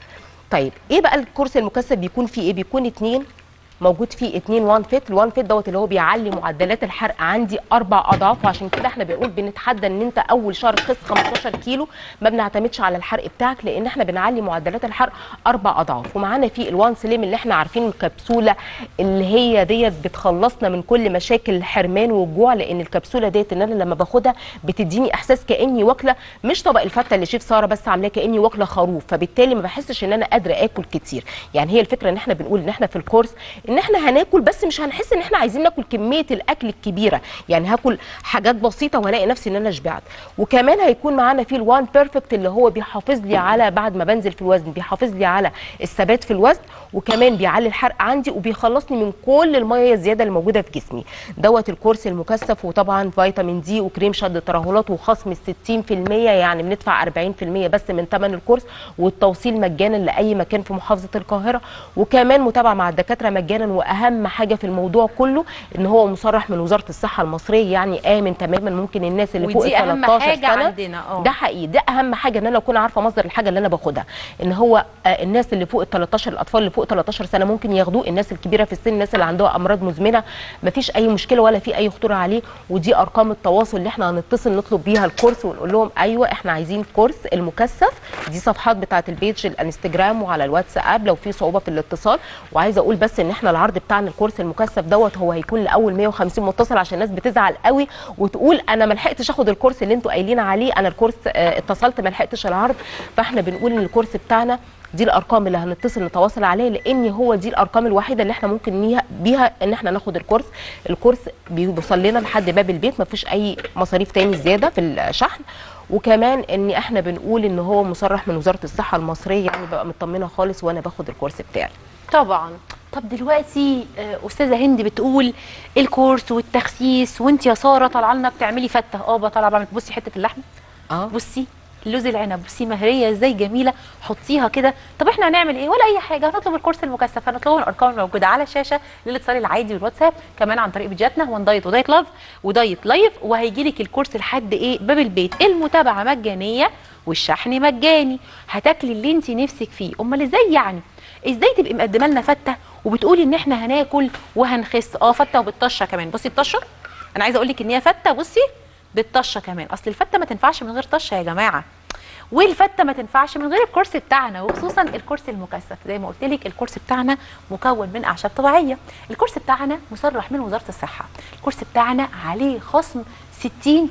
طيب ايه بقى الكورس المكثف بيكون فيه ايه بيكون اتنين موجود فيه اتنين وان فيت الوان فيت دوت اللي هو بيعلي معدلات الحرق عندي اربع اضعاف وعشان كده احنا بنقول بنتحدى ان انت اول شهر تخس 15 كيلو ما بنعتمدش على الحرق بتاعك لان احنا بنعلي معدلات الحرق اربع اضعاف ومعانا فيه الوان سليم اللي احنا عارفين الكبسوله اللي هي ديت بتخلصنا من كل مشاكل الحرمان والجوع لان الكبسوله ديت ان انا لما باخدها بتديني احساس كاني واكله مش طبق الفته اللي شيف ساره بس عاملاه كاني واكله خروف فبالتالي ما بحسش ان انا قادره اكل كتير يعني هي الفكره ان احنا بنقول ان احنا في الكورس ان احنا هناكل بس مش هنحس ان احنا عايزين ناكل كميه الاكل الكبيره يعني هاكل حاجات بسيطه والاقي نفسي ان انا شبعت وكمان هيكون معانا فيه الوان بيرفكت اللي هو بيحافظ لي على بعد ما بنزل في الوزن بيحافظ لي على الثبات في الوزن وكمان بيعلي الحرق عندي وبيخلصني من كل الميه الزياده اللي موجوده في جسمي دوت الكورس المكثف وطبعا فيتامين دي وكريم شد ترهلات وخصم 60% يعني بندفع 40% بس من ثمن الكورس والتوصيل مجانا لاي مكان في محافظه القاهره وكمان متابعه مع الدكاتره مجانا واهم حاجه في الموضوع كله ان هو مصرح من وزاره الصحه المصريه يعني امن تماما ممكن الناس اللي فوق ال ودي اهم 13 حاجه سنه عندنا اه ده حقيقي ده اهم حاجه ان انا اكون عارفه مصدر الحاجه اللي انا باخدها ان هو آه، الناس اللي فوق ال 13 الاطفال اللي فوق 13 سنه ممكن ياخدوه الناس الكبيره في السن الناس اللي عندها امراض مزمنه مفيش اي مشكله ولا في اي خطوره عليه ودي ارقام التواصل اللي احنا هنتصل نطلب بيها الكورس ونقول لهم ايوه احنا عايزين كورس المكثف دي صفحات بتاعه البيج الانستجرام وعلى الواتساب لو في صعوبه في الاتصال وعايزه اقول بس ان احنا العرض بتاعنا الكورس المكثف دوت هو هيكون لاول 150 متصل عشان الناس بتزعل قوي وتقول انا ما لحقتش اخد الكورس اللي انتوا قايلين عليه انا الكورس آه، اتصلت ما لحقتش العرض فاحنا بنقول ان الكورس بتاعنا دي الارقام اللي هنتصل نتواصل عليها لان هو دي الارقام الوحيده اللي احنا ممكن بيها, بيها ان احنا ناخد الكورس الكورس بيوصل لنا لحد باب البيت ما فيش اي مصاريف تاني زياده في الشحن وكمان ان احنا بنقول ان هو مصرح من وزاره الصحه المصريه يعني ببقى مطمنه خالص وانا باخد الكورس بتاعي طبعا طب دلوقتي آه، استاذه هند بتقول الكورس والتخسيس وانت يا ساره طالعه لنا بتعملي فته اه بطلع بعمل بصي حته اللحمه اه بصي لوز العنب بصي مهريه ازاي جميله حطيها كده طب احنا هنعمل ايه ولا اي حاجه هنطلب الكورس المكثف هنطلبه من الارقام الموجوده على الشاشه للاتصال العادي والواتساب كمان عن طريق فيديوهاتنا وان دايت ودايت لاف ودايت لايف وهيجي لك الكورس لحد ايه باب البيت المتابعه مجانيه والشحن مجاني هتاكلي اللي انت نفسك فيه امال ازاي يعني ازاي تبقي مقدمه لنا فته وبتقولي ان احنا هناكل وهنخس اه فته وبالطشه كمان بصي الطشه انا عايزه اقول لك ان هي فته بصي بالطشه كمان اصل الفته ما تنفعش من غير طشه يا جماعه والفته ما تنفعش من غير الكورس بتاعنا وخصوصا الكورس المكثف زي ما قلت لك الكورس بتاعنا مكون من اعشاب طبيعيه الكورس بتاعنا مصرح من وزاره الصحه الكورس بتاعنا عليه خصم 60%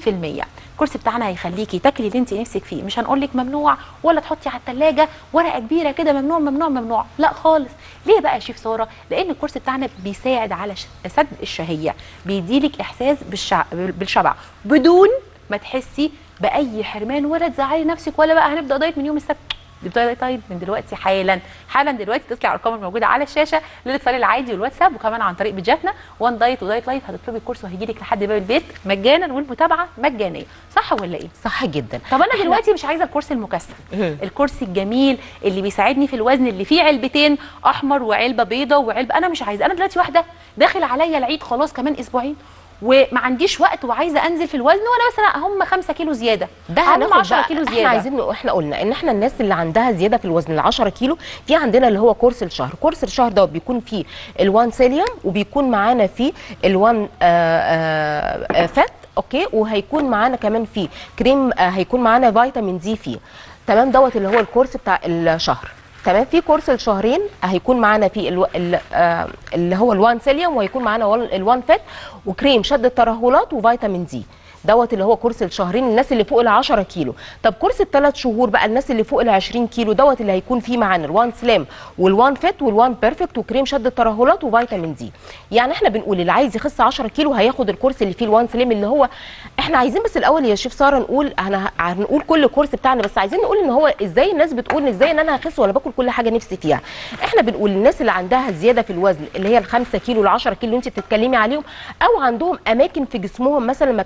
الكورس بتاعنا هيخليكي تاكلي اللي انت نفسك فيه مش هنقول لك ممنوع ولا تحطي على الثلاجه ورقه كبيره كده ممنوع ممنوع ممنوع لا خالص ليه بقى يا شيف ساره لان الكورس بتاعنا بيساعد على ش- سد الشهيه بيديلك احساس بالشع... بالشبع بدون ما تحسي باي حرمان ولا تزعلي نفسك ولا بقى هنبدا دايت من يوم السبت نبدا دايت من دلوقتي حالا حالا دلوقتي تطلع الارقام الموجوده على الشاشه للاتصال العادي والواتساب وكمان عن طريق بيجاتنا وان دايت ودايت لايف هتطلبي الكورس وهيجي لك لحد باب البيت مجانا والمتابعه مجانيه صح ولا ايه صح جدا طب انا دلوقتي مش عايزه الكورس المكثف مم. الكورس الجميل اللي بيساعدني في الوزن اللي فيه علبتين احمر وعلبه بيضه وعلبه انا مش عايزه انا دلوقتي واحده داخل عليا العيد خلاص كمان اسبوعين وما عنديش وقت وعايزه انزل في الوزن وانا مثلا هم 5 كيلو زياده ده هم هناخد 10 بقى كيلو احنا زياده عايزين نقول- احنا قلنا ان احنا الناس اللي عندها زياده في الوزن ال 10 كيلو في عندنا اللي هو كورس الشهر كورس الشهر ده بيكون فيه الوان سيليوم وبيكون معانا فيه الوان آه، آه، آه، فات اوكي وهيكون معانا كمان فيه كريم آه، هيكون معانا فيتامين دي فيه تمام دوت اللي هو الكورس بتاع الشهر تمام في كورس الشهرين هيكون معانا فيه الو... ال... آه اللي هو الوان سيليوم وهيكون معانا وال- الوان فات وكريم شد الترهلات وفيتامين دي دوت اللي هو كورس الشهرين الناس اللي فوق ال 10 كيلو طب كورس الثلاث شهور بقى الناس اللي فوق ال 20 كيلو دوت اللي هيكون فيه معانا الوان سلام والوان فيت والوان بيرفكت وكريم شد الترهلات وفيتامين دي يعني احنا بنقول اللي عايز يخس 10 كيلو هياخد الكورس اللي فيه الوان سلام اللي هو احنا عايزين بس الاول يا شيف ساره نقول انا هنقول كل الكورس بتاعنا بس عايزين نقول ان هو ازاي الناس بتقول ازاي ان انا هخس ولا باكل كل حاجه نفسي فيها احنا بنقول الناس اللي عندها زياده في الوزن اللي هي ال 5 كيلو ال 10 كيلو اللي انت بتتكلمي عليهم او عندهم اماكن في جسمهم مثلا ما بتنزلش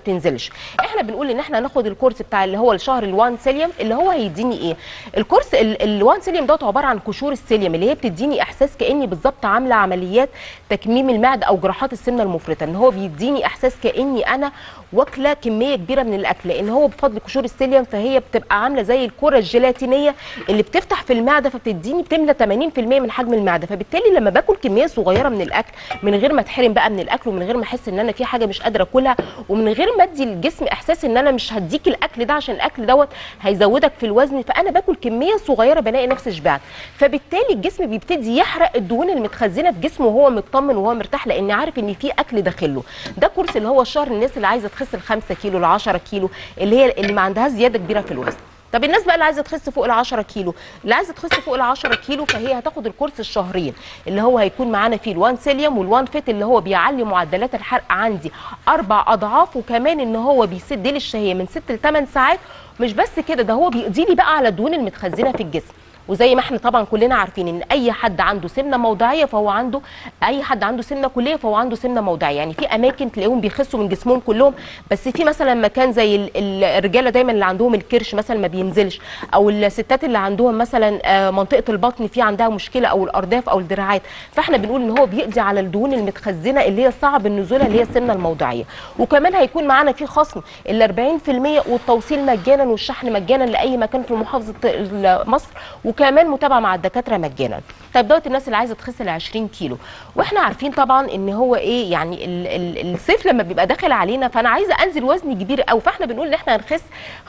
بلاش احنا بنقول ان احنا هناخد الكورس بتاع اللي هو الشهر الوان سيليوم اللي هو هيديني ايه الكورس ال- الوان سيليوم دوت عباره عن قشور السيليوم اللي هي بتديني احساس كاني بالظبط عامله عمليات تكميم المعده او جراحات السمنه المفرطه ان هو بيديني احساس كاني انا واكله كميه كبيره من الاكل لان هو بفضل قشور السيليوم فهي بتبقى عامله زي الكره الجيلاتينيه اللي بتفتح في المعده فبتديني بتملى 80% من حجم المعده فبالتالي لما باكل كميه صغيره من الاكل من غير ما اتحرم بقى من الاكل ومن غير ما احس ان انا في حاجه مش قادره اكلها ومن غير ما ادي الجسم احساس ان انا مش هديك الاكل ده عشان الاكل دوت هيزودك في الوزن فانا باكل كميه صغيره بلاقي نفسي شبعت فبالتالي الجسم بيبتدي يحرق الدهون المتخزنه في جسمه وهو مطمن وهو مرتاح لان عارف ان في اكل داخله ده كورس اللي هو الشهر الناس اللي عايزه تخس ال 5 كيلو ل 10 كيلو اللي هي اللي ما عندهاش زياده كبيره في الوزن طب الناس بقى اللي عايزه تخس فوق ال 10 كيلو اللي عايزه تخس فوق ال 10 كيلو فهي هتاخد الكورس الشهرين اللي هو هيكون معانا فيه الوان سيليوم والوان فيت اللي هو بيعلي معدلات الحرق عندي اربع اضعاف وكمان ان هو بيسد لي الشهيه من 6 ل 8 ساعات مش بس كده ده هو بيقضي لي بقى على الدهون المتخزنه في الجسم وزي ما احنا طبعا كلنا عارفين ان اي حد عنده سمنه موضعيه فهو عنده اي حد عنده سمنه كليه فهو عنده سمنه موضعيه يعني في اماكن تلاقيهم بيخسوا من جسمهم كلهم بس في مثلا مكان زي ال- ال- الرجاله دايما اللي عندهم الكرش مثلا ما بينزلش او الستات اللي عندهم مثلا آه، منطقه البطن في عندها مشكله او الارداف او الدراعات فاحنا بنقول ان هو بيقضي على الدهون المتخزنه اللي هي صعب النزولها اللي هي السمنه الموضعيه وكمان هيكون معانا في خصم ال 40% والتوصيل مجانا والشحن مجانا لاي مكان في محافظه ال- مصر وكمان متابعه مع الدكاتره مجانا طيب دوت الناس اللي عايزه تخس ل 20 كيلو واحنا عارفين طبعا ان هو ايه يعني ال- ال- الصيف لما بيبقى داخل علينا فانا عايزه انزل وزني كبير قوي فاحنا بنقول ان احنا هنخس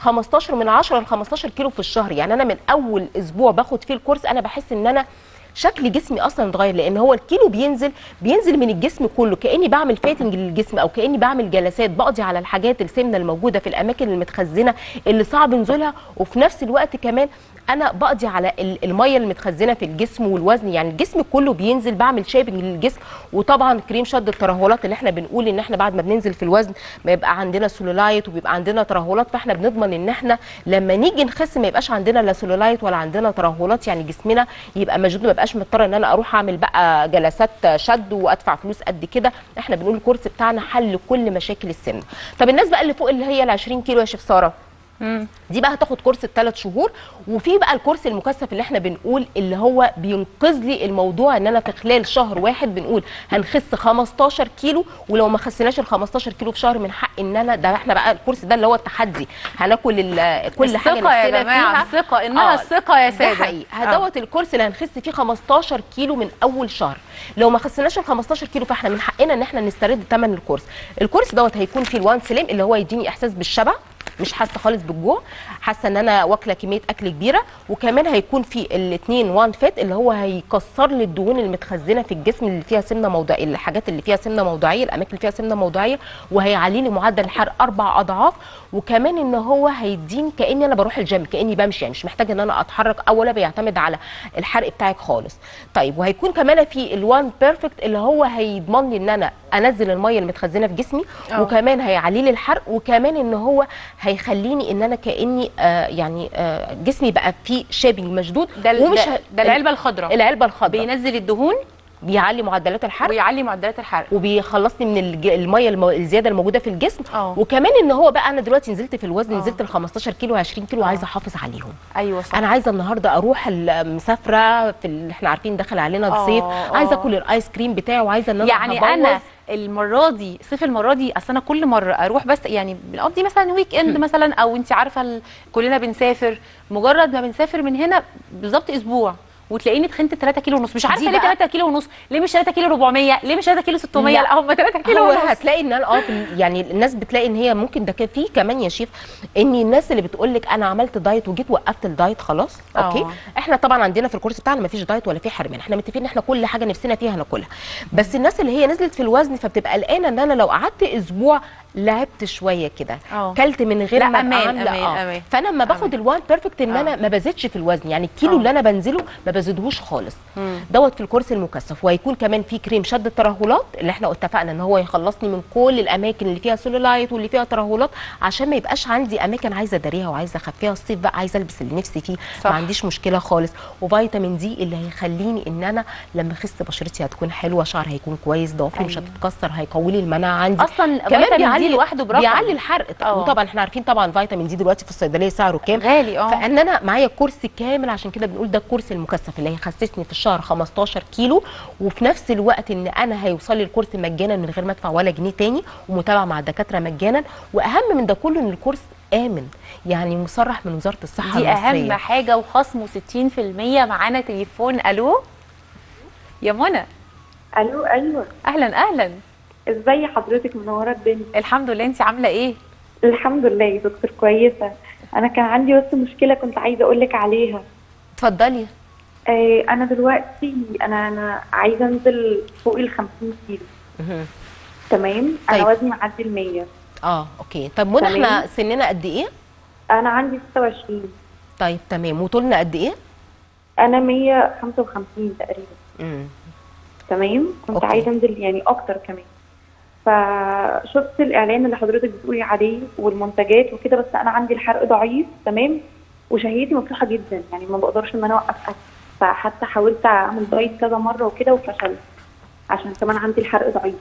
15 من 10 ل 15 كيلو في الشهر يعني انا من اول اسبوع باخد فيه الكورس انا بحس ان انا شكل جسمي اصلا اتغير لان هو الكيلو بينزل بينزل من الجسم كله كاني بعمل فاتنج للجسم او كاني بعمل جلسات بقضي على الحاجات السمنه الموجوده في الاماكن المتخزنه اللي صعب نزولها وفي نفس الوقت كمان انا بقضي على ال- الميه المتخزنه في الجسم والوزن يعني الجسم كله بينزل بعمل شيبنج للجسم وطبعا كريم شد الترهلات اللي احنا بنقول ان احنا بعد ما بننزل في الوزن ما يبقى عندنا سلولايت وبيبقى عندنا ترهلات فاحنا بنضمن ان احنا لما نيجي نخس ما يبقاش عندنا لا سلولايت ولا عندنا ترهلات يعني جسمنا يبقى مشدود ما يبقاش مضطر ان انا اروح اعمل بقى جلسات شد وادفع فلوس قد كده احنا بنقول الكورس بتاعنا حل كل مشاكل السمنه طب الناس بقى اللي فوق اللي هي ال 20 كيلو يا شيف ساره دي بقى هتاخد كورس الثلاث شهور وفي بقى الكورس المكثف اللي احنا بنقول اللي هو بينقذ لي الموضوع ان انا في خلال شهر واحد بنقول هنخس 15 كيلو ولو ما خسيناش ال 15 كيلو في شهر من حق ان انا ده احنا بقى الكورس ده اللي هو التحدي هناكل ال- كل حاجه الثقة يا نفسنا جماعة فيها الثقة إنها آه، الثقة يا ده سادة حقيقي آه. دوت الكورس اللي هنخس فيه 15 كيلو من اول شهر لو ما خسناش ال 15 كيلو فاحنا من حقنا ان احنا نسترد ثمن الكورس الكورس دوت هيكون فيه الوان سليم اللي هو يديني احساس بالشبع مش حاسه خالص بالجوع حاسه ان انا واكله كميه اكل كبيره وكمان هيكون في الاثنين وان فات اللي هو هيكسر لي الدهون المتخزنه في الجسم اللي فيها سمنه موضعيه الحاجات اللي فيها سمنه موضعيه الاماكن اللي فيها سمنه موضعيه وهيعلي لي معدل الحرق اربع اضعاف وكمان ان هو هيديني كاني انا بروح الجيم كاني بمشي يعني مش محتاجه ان انا اتحرك او ولا بيعتمد على الحرق بتاعك خالص طيب وهيكون كمان في الوان بيرفكت اللي هو هيضمن لي ان انا انزل الميه المتخزنه في جسمي آه. وكمان هيعلي لي الحرق وكمان ان هو هيخليني ان انا كاني آه يعني آه جسمي بقى فيه شيبنج مشدود ده ال- ومش ده, ه- ده العلبة الخضراء العلبه الخضراء بينزل الدهون بيعلي معدلات الحرق ويعلي معدلات الحرق وبيخلصني من الج- الميه المو... الزياده الموجوده في الجسم اه. وكمان ان هو بقى انا دلوقتي نزلت في الوزن اه. نزلت ال 15 كيلو 20 كيلو وعايزه احافظ عليهم ايوه صح انا عايزه النهارده اروح ال- مسافره في اللي احنا عارفين داخل علينا اه، الصيف اه. عايزه اكل الايس كريم بتاعي وعايزه ان انا يعني هبوظ. انا المره دي صيف المره دي اصل انا كل مره اروح بس يعني بنقضي مثلا ويك اند مثلا او انت عارفه ال... كلنا بنسافر مجرد ما بنسافر من هنا بالظبط اسبوع وتلاقيني تخنت 3 كيلو ونص مش عارفه دي ليه بقى- 3 كيلو ونص ليه مش 3 كيلو 400 ليه مش 3 كيلو 600 لا. لا هم 3 كيلو هو ونص هتلاقي ان انا اه في ال- يعني الناس بتلاقي ان هي ممكن ده كان في كمان يا شيف ان الناس اللي بتقول لك انا عملت دايت وجيت وقفت الدايت خلاص اوكي اه. احنا طبعا عندنا في الكورس بتاعنا ما فيش دايت ولا في حرمان احنا متفقين ان احنا كل حاجه نفسنا فيها هناكلها بس الناس اللي هي نزلت في الوزن فبتبقى قلقانه ان انا لو قعدت اسبوع لعبت شويه كده اه. كلت من غير لا، ما أبقى أمان، عاملة- أمان، اه. أمان. فانا لما باخد أمان. الوان بيرفكت ان اه. انا ما بزيدش في الوزن يعني الكيلو اه. اللي انا بنزله ما بزيدهوش خالص دوت في الكورس المكثف وهيكون كمان في كريم شد الترهلات اللي احنا اتفقنا ان هو يخلصني من كل الاماكن اللي فيها سلولايت واللي فيها ترهلات عشان ما يبقاش عندي اماكن عايزه اداريها وعايزه اخفيها الصيف بقى عايزه البس اللي نفسي فيه صح. ما عنديش مشكله خالص وفيتامين دي اللي هيخليني ان انا لما اخس بشرتي هتكون حلوه شعري هيكون كويس ضوافري مش أيوة. هتتكسر هيقوي لي المناعه عندي اصلا فيتامين دي لوحده برقم بيعلي الحرق اه. وطبعا احنا عارفين طبعا فيتامين دي دلوقتي في الصيدليه سعره كام غالي اه فان انا معايا كورس كامل عشان كده بنقول ده الكورس المكثف اللي هيخسسني في الشهر 15 كيلو وفي نفس الوقت ان انا هيوصل لي الكورس مجانا من غير ما ادفع ولا جنيه تاني ومتابعه مع الدكاتره مجانا واهم من ده كله ان الكورس امن يعني مصرح من وزاره الصحه دي المصريه اهم حاجه وخصمه 60% معانا تليفون الو يا منى الو ايوه اهلا اهلا ازاي حضرتك منوره الدنيا الحمد لله انت عامله ايه الحمد لله يا دكتور كويسه انا كان عندي بس مشكله كنت عايزه اقول لك عليها اتفضلي آه انا دلوقتي انا انا عايزه انزل فوق ال 50 كيلو مهم. تمام انا طيب. وزني معدي ال 100 اه اوكي طب منى تمام. احنا سننا قد ايه انا عندي 26 طيب تمام وطولنا قد ايه انا 155 تقريبا امم تمام كنت أوكي. عايزه انزل يعني اكتر كمان فشفت الاعلان اللي حضرتك بتقولي عليه والمنتجات وكده بس انا عندي الحرق ضعيف تمام وشهيتي مفتوحه جدا يعني ما بقدرش ان انا اوقف اكل فحتى حاولت اعمل دايت كذا مره وكده وفشلت عشان كمان عندي الحرق ضعيف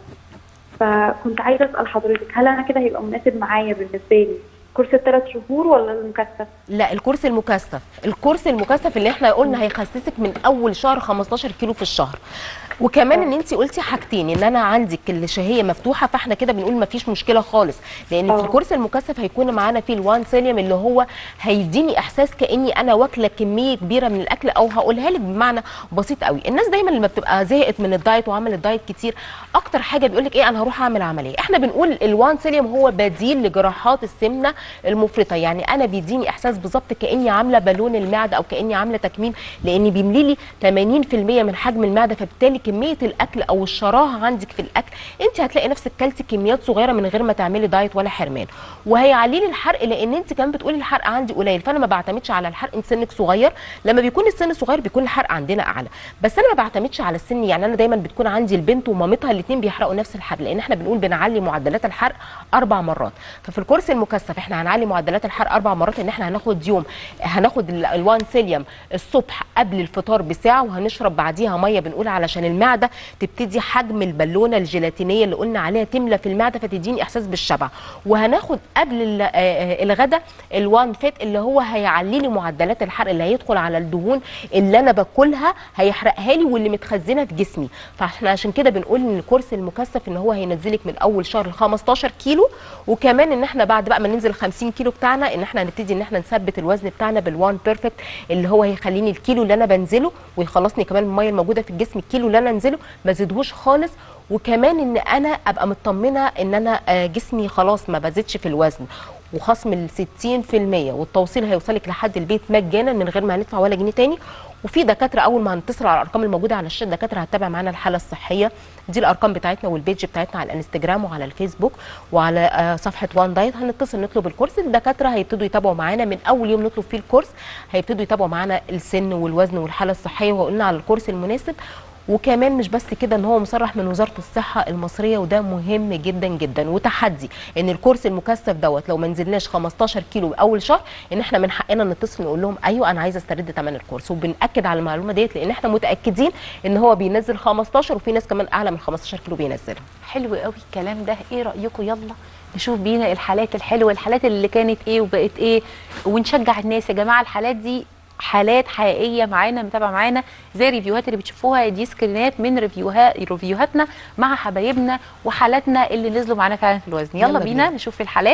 فكنت عايزه اسال حضرتك هل انا كده هيبقى مناسب معايا بالنسبه لي كورس الثلاث شهور ولا المكثف؟ لا الكورس المكثف الكورس المكثف اللي احنا قلنا هيخسسك من اول شهر 15 كيلو في الشهر وكمان ان انت قلتي حاجتين ان انا عندك الشهيه مفتوحه فاحنا كده بنقول ما فيش مشكله خالص لان في اه. الكورس المكثف هيكون معانا فيه الوان سيليوم اللي هو هيديني احساس كاني انا واكله كميه كبيره من الاكل او هقولها لك بمعنى بسيط قوي الناس دايما لما بتبقى زهقت من الدايت وعملت دايت كتير اكتر حاجه بيقول لك ايه انا هروح اعمل عمليه احنا بنقول الوان سيليوم هو بديل لجراحات السمنه المفرطه يعني انا بيديني احساس بالظبط كاني عامله بالون المعده او كاني عامله تكميم لان بيملي لي 80% من حجم المعده فبالتالي كميه الاكل او الشراهه عندك في الاكل انت هتلاقي نفسك كلتي كميات صغيره من غير ما تعملي دايت ولا حرمان وهيعلي لي الحرق لان انت كمان بتقولي الحرق عندي قليل فانا ما بعتمدش على الحرق انت سنك صغير لما بيكون السن صغير بيكون الحرق عندنا اعلى بس انا ما بعتمدش على السن يعني انا دايما بتكون عندي البنت ومامتها الاثنين بيحرقوا نفس الحرق لان احنا بنقول بنعلي معدلات الحرق اربع مرات ففي الكورس المكثف احنا هنعلي معدلات الحرق اربع مرات ان احنا هناخد يوم هناخد ال- الوان سيليوم الصبح قبل الفطار بساعه وهنشرب بعديها ميه بنقول علشان المعده تبتدي حجم البالونه الجيلاتينيه اللي قلنا عليها تملى في المعده فتديني احساس بالشبع وهناخد قبل ال- آه، آه، الغدا الوان فيت اللي هو هيعلي لي معدلات الحرق اللي هيدخل على الدهون اللي انا باكلها هيحرقها لي واللي متخزنه في جسمي فاحنا عشان كده بنقول ان الكورس المكثف ان هو هينزلك من اول شهر ل 15 كيلو وكمان ان احنا بعد بقى ما ننزل 50 كيلو بتاعنا ان احنا هنبتدي ان احنا نثبت الوزن بتاعنا بالوان بيرفكت اللي هو هيخليني الكيلو اللي انا بنزله ويخلصني كمان الميه الموجوده في الجسم الكيلو اللي انا انزله ما زيدهوش خالص وكمان ان انا ابقى مطمنه ان انا آه، جسمي خلاص ما بزيدش في الوزن وخصم ال 60% والتوصيل هيوصلك لحد البيت مجانا من غير ما هندفع ولا جنيه تاني وفي دكاتره اول ما هنتصل على الارقام الموجوده على الشاشه دكاتره هتتابع معانا الحاله الصحيه دي الارقام بتاعتنا والبيج بتاعتنا على الانستجرام وعلى الفيسبوك وعلى آه، صفحه وان دايت هنتصل نطلب الكورس الدكاتره هيبتدوا يتابعوا معانا من اول يوم نطلب فيه الكورس هيبتدوا يتابعوا معانا السن والوزن والحاله الصحيه وقلنا على الكورس المناسب وكمان مش بس كده ان هو مصرح من وزاره الصحه المصريه وده مهم جدا جدا وتحدي ان الكورس المكثف دوت لو ما نزلناش 15 كيلو اول شهر ان احنا من حقنا نتصل نقول لهم ايوه انا عايزه استرد ثمن الكورس وبناكد على المعلومه ديت لان احنا متاكدين ان هو بينزل 15 وفي ناس كمان اعلى من 15 كيلو بينزلها حلو قوي الكلام ده ايه رايكم يلا نشوف بينا الحالات الحلوه الحالات اللي كانت ايه وبقت ايه ونشجع الناس يا جماعه الحالات دي حالات حقيقيه معانا متابعه معانا زي الريفيوهات اللي بتشوفوها دي سكرينات من ريفيوهات ريفيوهاتنا مع حبايبنا وحالاتنا اللي نزلوا معانا فعلا في الوزن يلا, يلا بينا, بينا. نشوف الحالات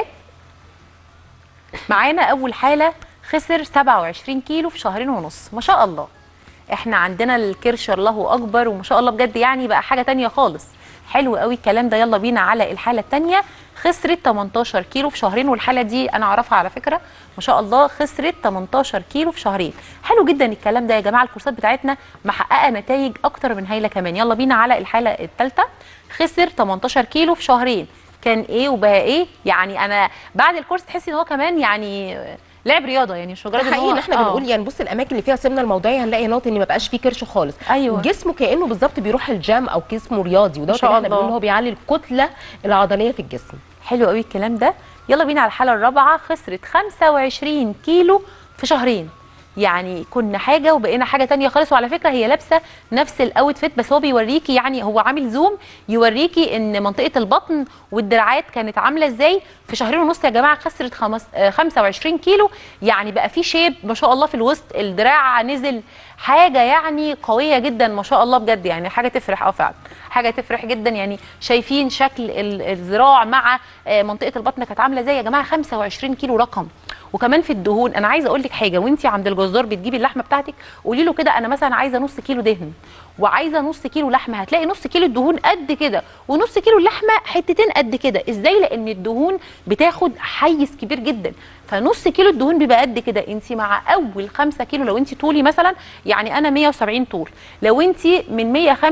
معانا اول حاله خسر 27 كيلو في شهرين ونص ما شاء الله احنا عندنا الكرش الله اكبر وما شاء الله بجد يعني بقى حاجه تانية خالص حلو قوي الكلام ده يلا بينا على الحاله الثانيه خسرت 18 كيلو في شهرين والحاله دي انا اعرفها على فكره ما شاء الله خسرت 18 كيلو في شهرين حلو جدا الكلام ده يا جماعه الكورسات بتاعتنا محققه نتائج اكتر من هايله كمان يلا بينا على الحاله الثالثه خسر 18 كيلو في شهرين كان ايه وبقى ايه يعني انا بعد الكورس تحسي ان هو كمان يعني لعب رياضه يعني مش مجرد ده ان حقيقي هو ان احنا آه. بنقول يعني بص الاماكن اللي فيها سمنه الموضعيه هنلاقي نقط ان ما بقاش فيه كرش خالص أيوة. جسمه كانه بالظبط بيروح الجيم او جسمه رياضي وده ما شاء اللي احنا الله. بنقول ان هو بيعلي الكتله العضليه في الجسم حلو قوي الكلام ده يلا بينا على الحاله الرابعه خسرت 25 كيلو في شهرين يعني كنا حاجه وبقينا حاجه تانية خالص وعلى فكره هي لابسه نفس الاوتفيت بس هو بيوريكي يعني هو عامل زوم يوريكي ان منطقه البطن والدراعات كانت عامله ازاي في شهرين ونص يا جماعه خسرت خمس آه 25 كيلو يعني بقى في شيب ما شاء الله في الوسط الدراع نزل حاجه يعني قويه جدا ما شاء الله بجد يعني حاجه تفرح اه فعلا حاجه تفرح جدا يعني شايفين شكل ال- الذراع مع آه، منطقه البطن كانت عامله ازاي يا جماعه 25 كيلو رقم وكمان في الدهون انا عايزه اقول لك حاجه وانت عند الجزار بتجيبي اللحمه بتاعتك قولي له كده انا مثلا عايزه نص كيلو دهن وعايزه نص كيلو لحمه هتلاقي نص كيلو الدهون قد كده ونص كيلو اللحمه حتتين قد كده ازاي لان الدهون بتاخد حيز كبير جدا فنص كيلو الدهون بيبقى قد كده انت مع اول 5 كيلو لو انت طولي مثلا يعني انا 170 طول لو انت من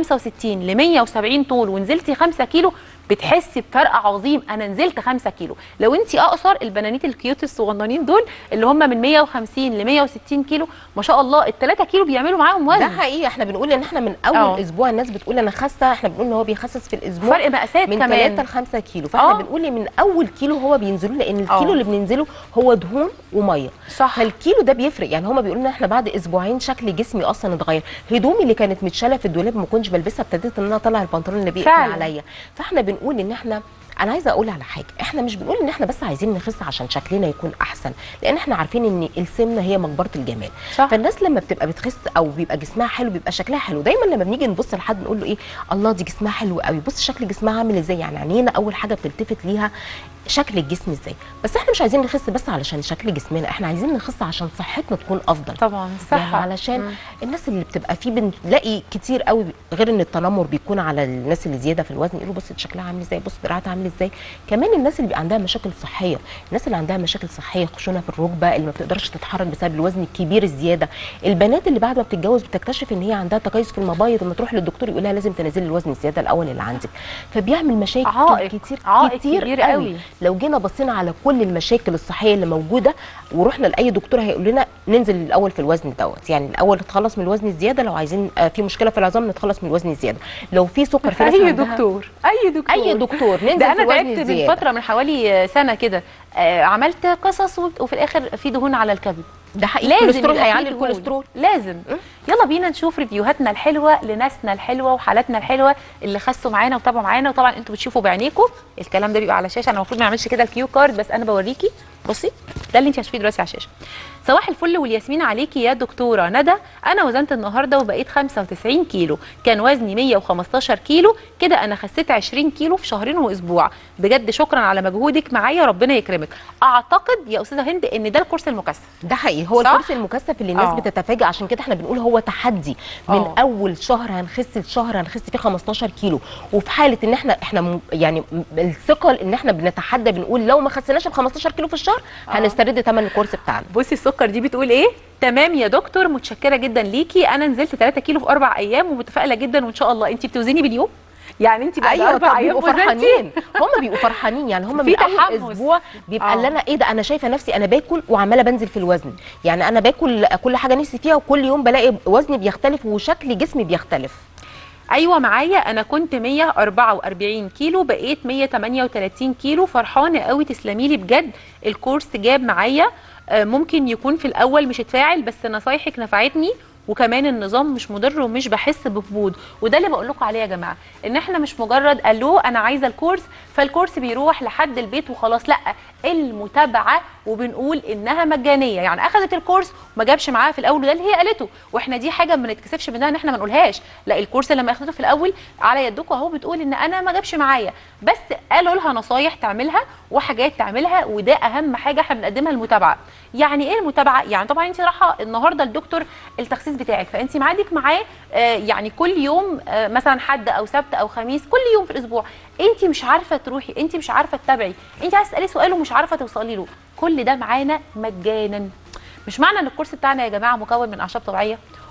165 ل 170 طول ونزلتي 5 كيلو بتحسي بفرق عظيم انا نزلت 5 كيلو لو انت اقصر البنانيت الكيوت الصغننين دول اللي هم من 150 ل 160 كيلو ما شاء الله ال 3 كيلو بيعملوا معاهم ده وزن حقيقي احنا بنقول ان احنا من اول اه. أوه. اسبوع الناس بتقول انا خاسه احنا بنقول ان هو بيخسس في الاسبوع فرق مقاسات من كمان 3 ل 5 كيلو فاحنا اه. بنقول ان من اول كيلو هو بينزلوا لان اه. الكيلو اللي بننزله هو دهون وميه صح فالكيلو ده بيفرق يعني هما بيقولوا لنا احنا بعد اسبوعين شكل جسمي اصلا اتغير هدومي اللي كانت متشاله في الدولاب ما كنتش بلبسها ابتديت ان انا اطلع البنطلون اللي بيقفل فعلا. عليا فاحنا بنقول ان احنا انا عايزه اقول على حاجه احنا مش بنقول ان احنا بس عايزين نخس عشان شكلنا يكون احسن لان احنا عارفين ان السمنه هي مقبره الجمال صح. فالناس لما بتبقى بتخس او بيبقى جسمها حلو بيبقى شكلها حلو دايما لما بنيجي نبص لحد نقول له ايه الله دي جسمها حلو قوي بص شكل جسمها عامل ازاي يعني عينينا اول حاجه بتلتفت ليها شكل الجسم ازاي بس احنا مش عايزين نخس بس علشان شكل جسمنا احنا عايزين نخس عشان صحتنا تكون افضل طبعا يعني صح علشان الناس اللي بتبقى فيه بنلاقي كتير قوي غير ان التنمر بيكون على الناس اللي زياده في الوزن يقولوا بص شكلها عامل ازاي بص دراعاتها عامل ازاي كمان الناس اللي بيبقى عندها مشاكل صحيه الناس اللي عندها مشاكل صحيه خشونه في الركبه اللي ما بتقدرش تتحرك بسبب الوزن الكبير الزياده البنات اللي بعد ما بتتجوز بتكتشف ان هي عندها تكيس في المبايض لما تروح للدكتور يقول لها لازم تنزلي الوزن الزياده الاول اللي عندك فبيعمل مشاكل عائق. كتير عائق كتير كبير قوي. قوي. لو جينا بصينا على كل المشاكل الصحيه اللي موجوده ورحنا لاي دكتور هيقول لنا ننزل الاول في الوزن دوت يعني الاول نتخلص من الوزن الزياده لو عايزين آه، في مشكله في العظام نتخلص من الوزن الزياده لو في سكر في ناس اي عندها- دكتور اي دكتور اي دكتور ننزل ده في انا الوزن تعبت من الزياده فتره من حوالي سنه كده آه، عملت قصص وب- وفي الاخر في دهون على الكبد ده حقيقي لازم الكوليسترول يبقى فيه هيعلي دهون. الكوليسترول لازم يلا بينا نشوف ريفيوهاتنا الحلوه لناسنا الحلوه وحالاتنا الحلوه اللي خسوا معانا وتابعوا معانا وطبعا انتوا بتشوفوا بعينيكم الكلام ده بيبقى على الشاشه انا المفروض ما اعملش كده الكيو كارد بس انا بوريكي بصي ده اللي انت هتشوفيه دلوقتي على الشاشه صباح الفل والياسمين عليكي يا دكتوره ندى انا وزنت النهارده وبقيت 95 كيلو كان وزني 115 كيلو كده انا خسيت 20 كيلو في شهرين واسبوع بجد شكرا على مجهودك معايا ربنا يكرمك اعتقد يا استاذه هند ان ده الكورس المكثف ده حقيقي هو صح؟ الكورس المكثف اللي الناس آه. بتتفاجئ عشان كده احنا بنقول هو تحدي من آه. اول شهر هنخس لشهر هنخس فيه 15 كيلو وفي حاله ان احنا احنا م- يعني م- الثقل ان احنا بنتحدى بنقول لو ما خسناش ب 15 كيلو في الشهر هنسترد ثمن الكورس بتاعنا بصي السكر دي بتقول ايه تمام يا دكتور متشكره جدا ليكي انا نزلت 3 كيلو في اربع ايام ومتفائله جدا وان شاء الله انت بتوزني باليوم يعني انت بعد ايوه اربع طب ايام بيبقوا وزنتي فرحانين هم بيبقوا فرحانين يعني هم في من اول تحمس. اسبوع بيبقى آه. اللي انا ايه ده انا شايفه نفسي انا باكل وعماله بنزل في الوزن يعني انا باكل كل حاجه نفسي فيها وكل يوم بلاقي وزني بيختلف وشكل جسمي بيختلف ايوه معايا انا كنت 144 كيلو بقيت 138 كيلو فرحانه قوي تسلمي لي بجد الكورس جاب معايا آه، ممكن يكون في الاول مش اتفاعل بس نصايحك نفعتني وكمان النظام مش مضر ومش بحس بهبوط وده اللي بقول لكم عليه يا جماعه ان احنا مش مجرد الو انا عايزه الكورس فالكورس بيروح لحد البيت وخلاص لا المتابعه وبنقول انها مجانيه يعني اخذت الكورس وما جابش معاها في الاول وده اللي هي قالته واحنا دي حاجه ما نتكسفش منها ان احنا ما نقولهاش لا الكورس لما اخدته في الاول على يدكم اهو بتقول ان انا ما جابش معايا بس قالوا لها نصايح تعملها وحاجات تعملها وده اهم حاجه احنا بنقدمها المتابعه يعني ايه المتابعه يعني طبعا انت رايحه النهارده الدكتور التخسيس بتاعك فانت ميعادك معاه آه، يعني كل يوم آه، مثلا حد او سبت او خميس كل يوم في الاسبوع انت مش عارفه تروحي انت مش عارفه تتابعي انت عايزه تسالي سؤال ومش عارفه توصلي له كل ده معانا مجانا مش معنى ان الكورس بتاعنا يا جماعه مكون من اعشاب طبيعيه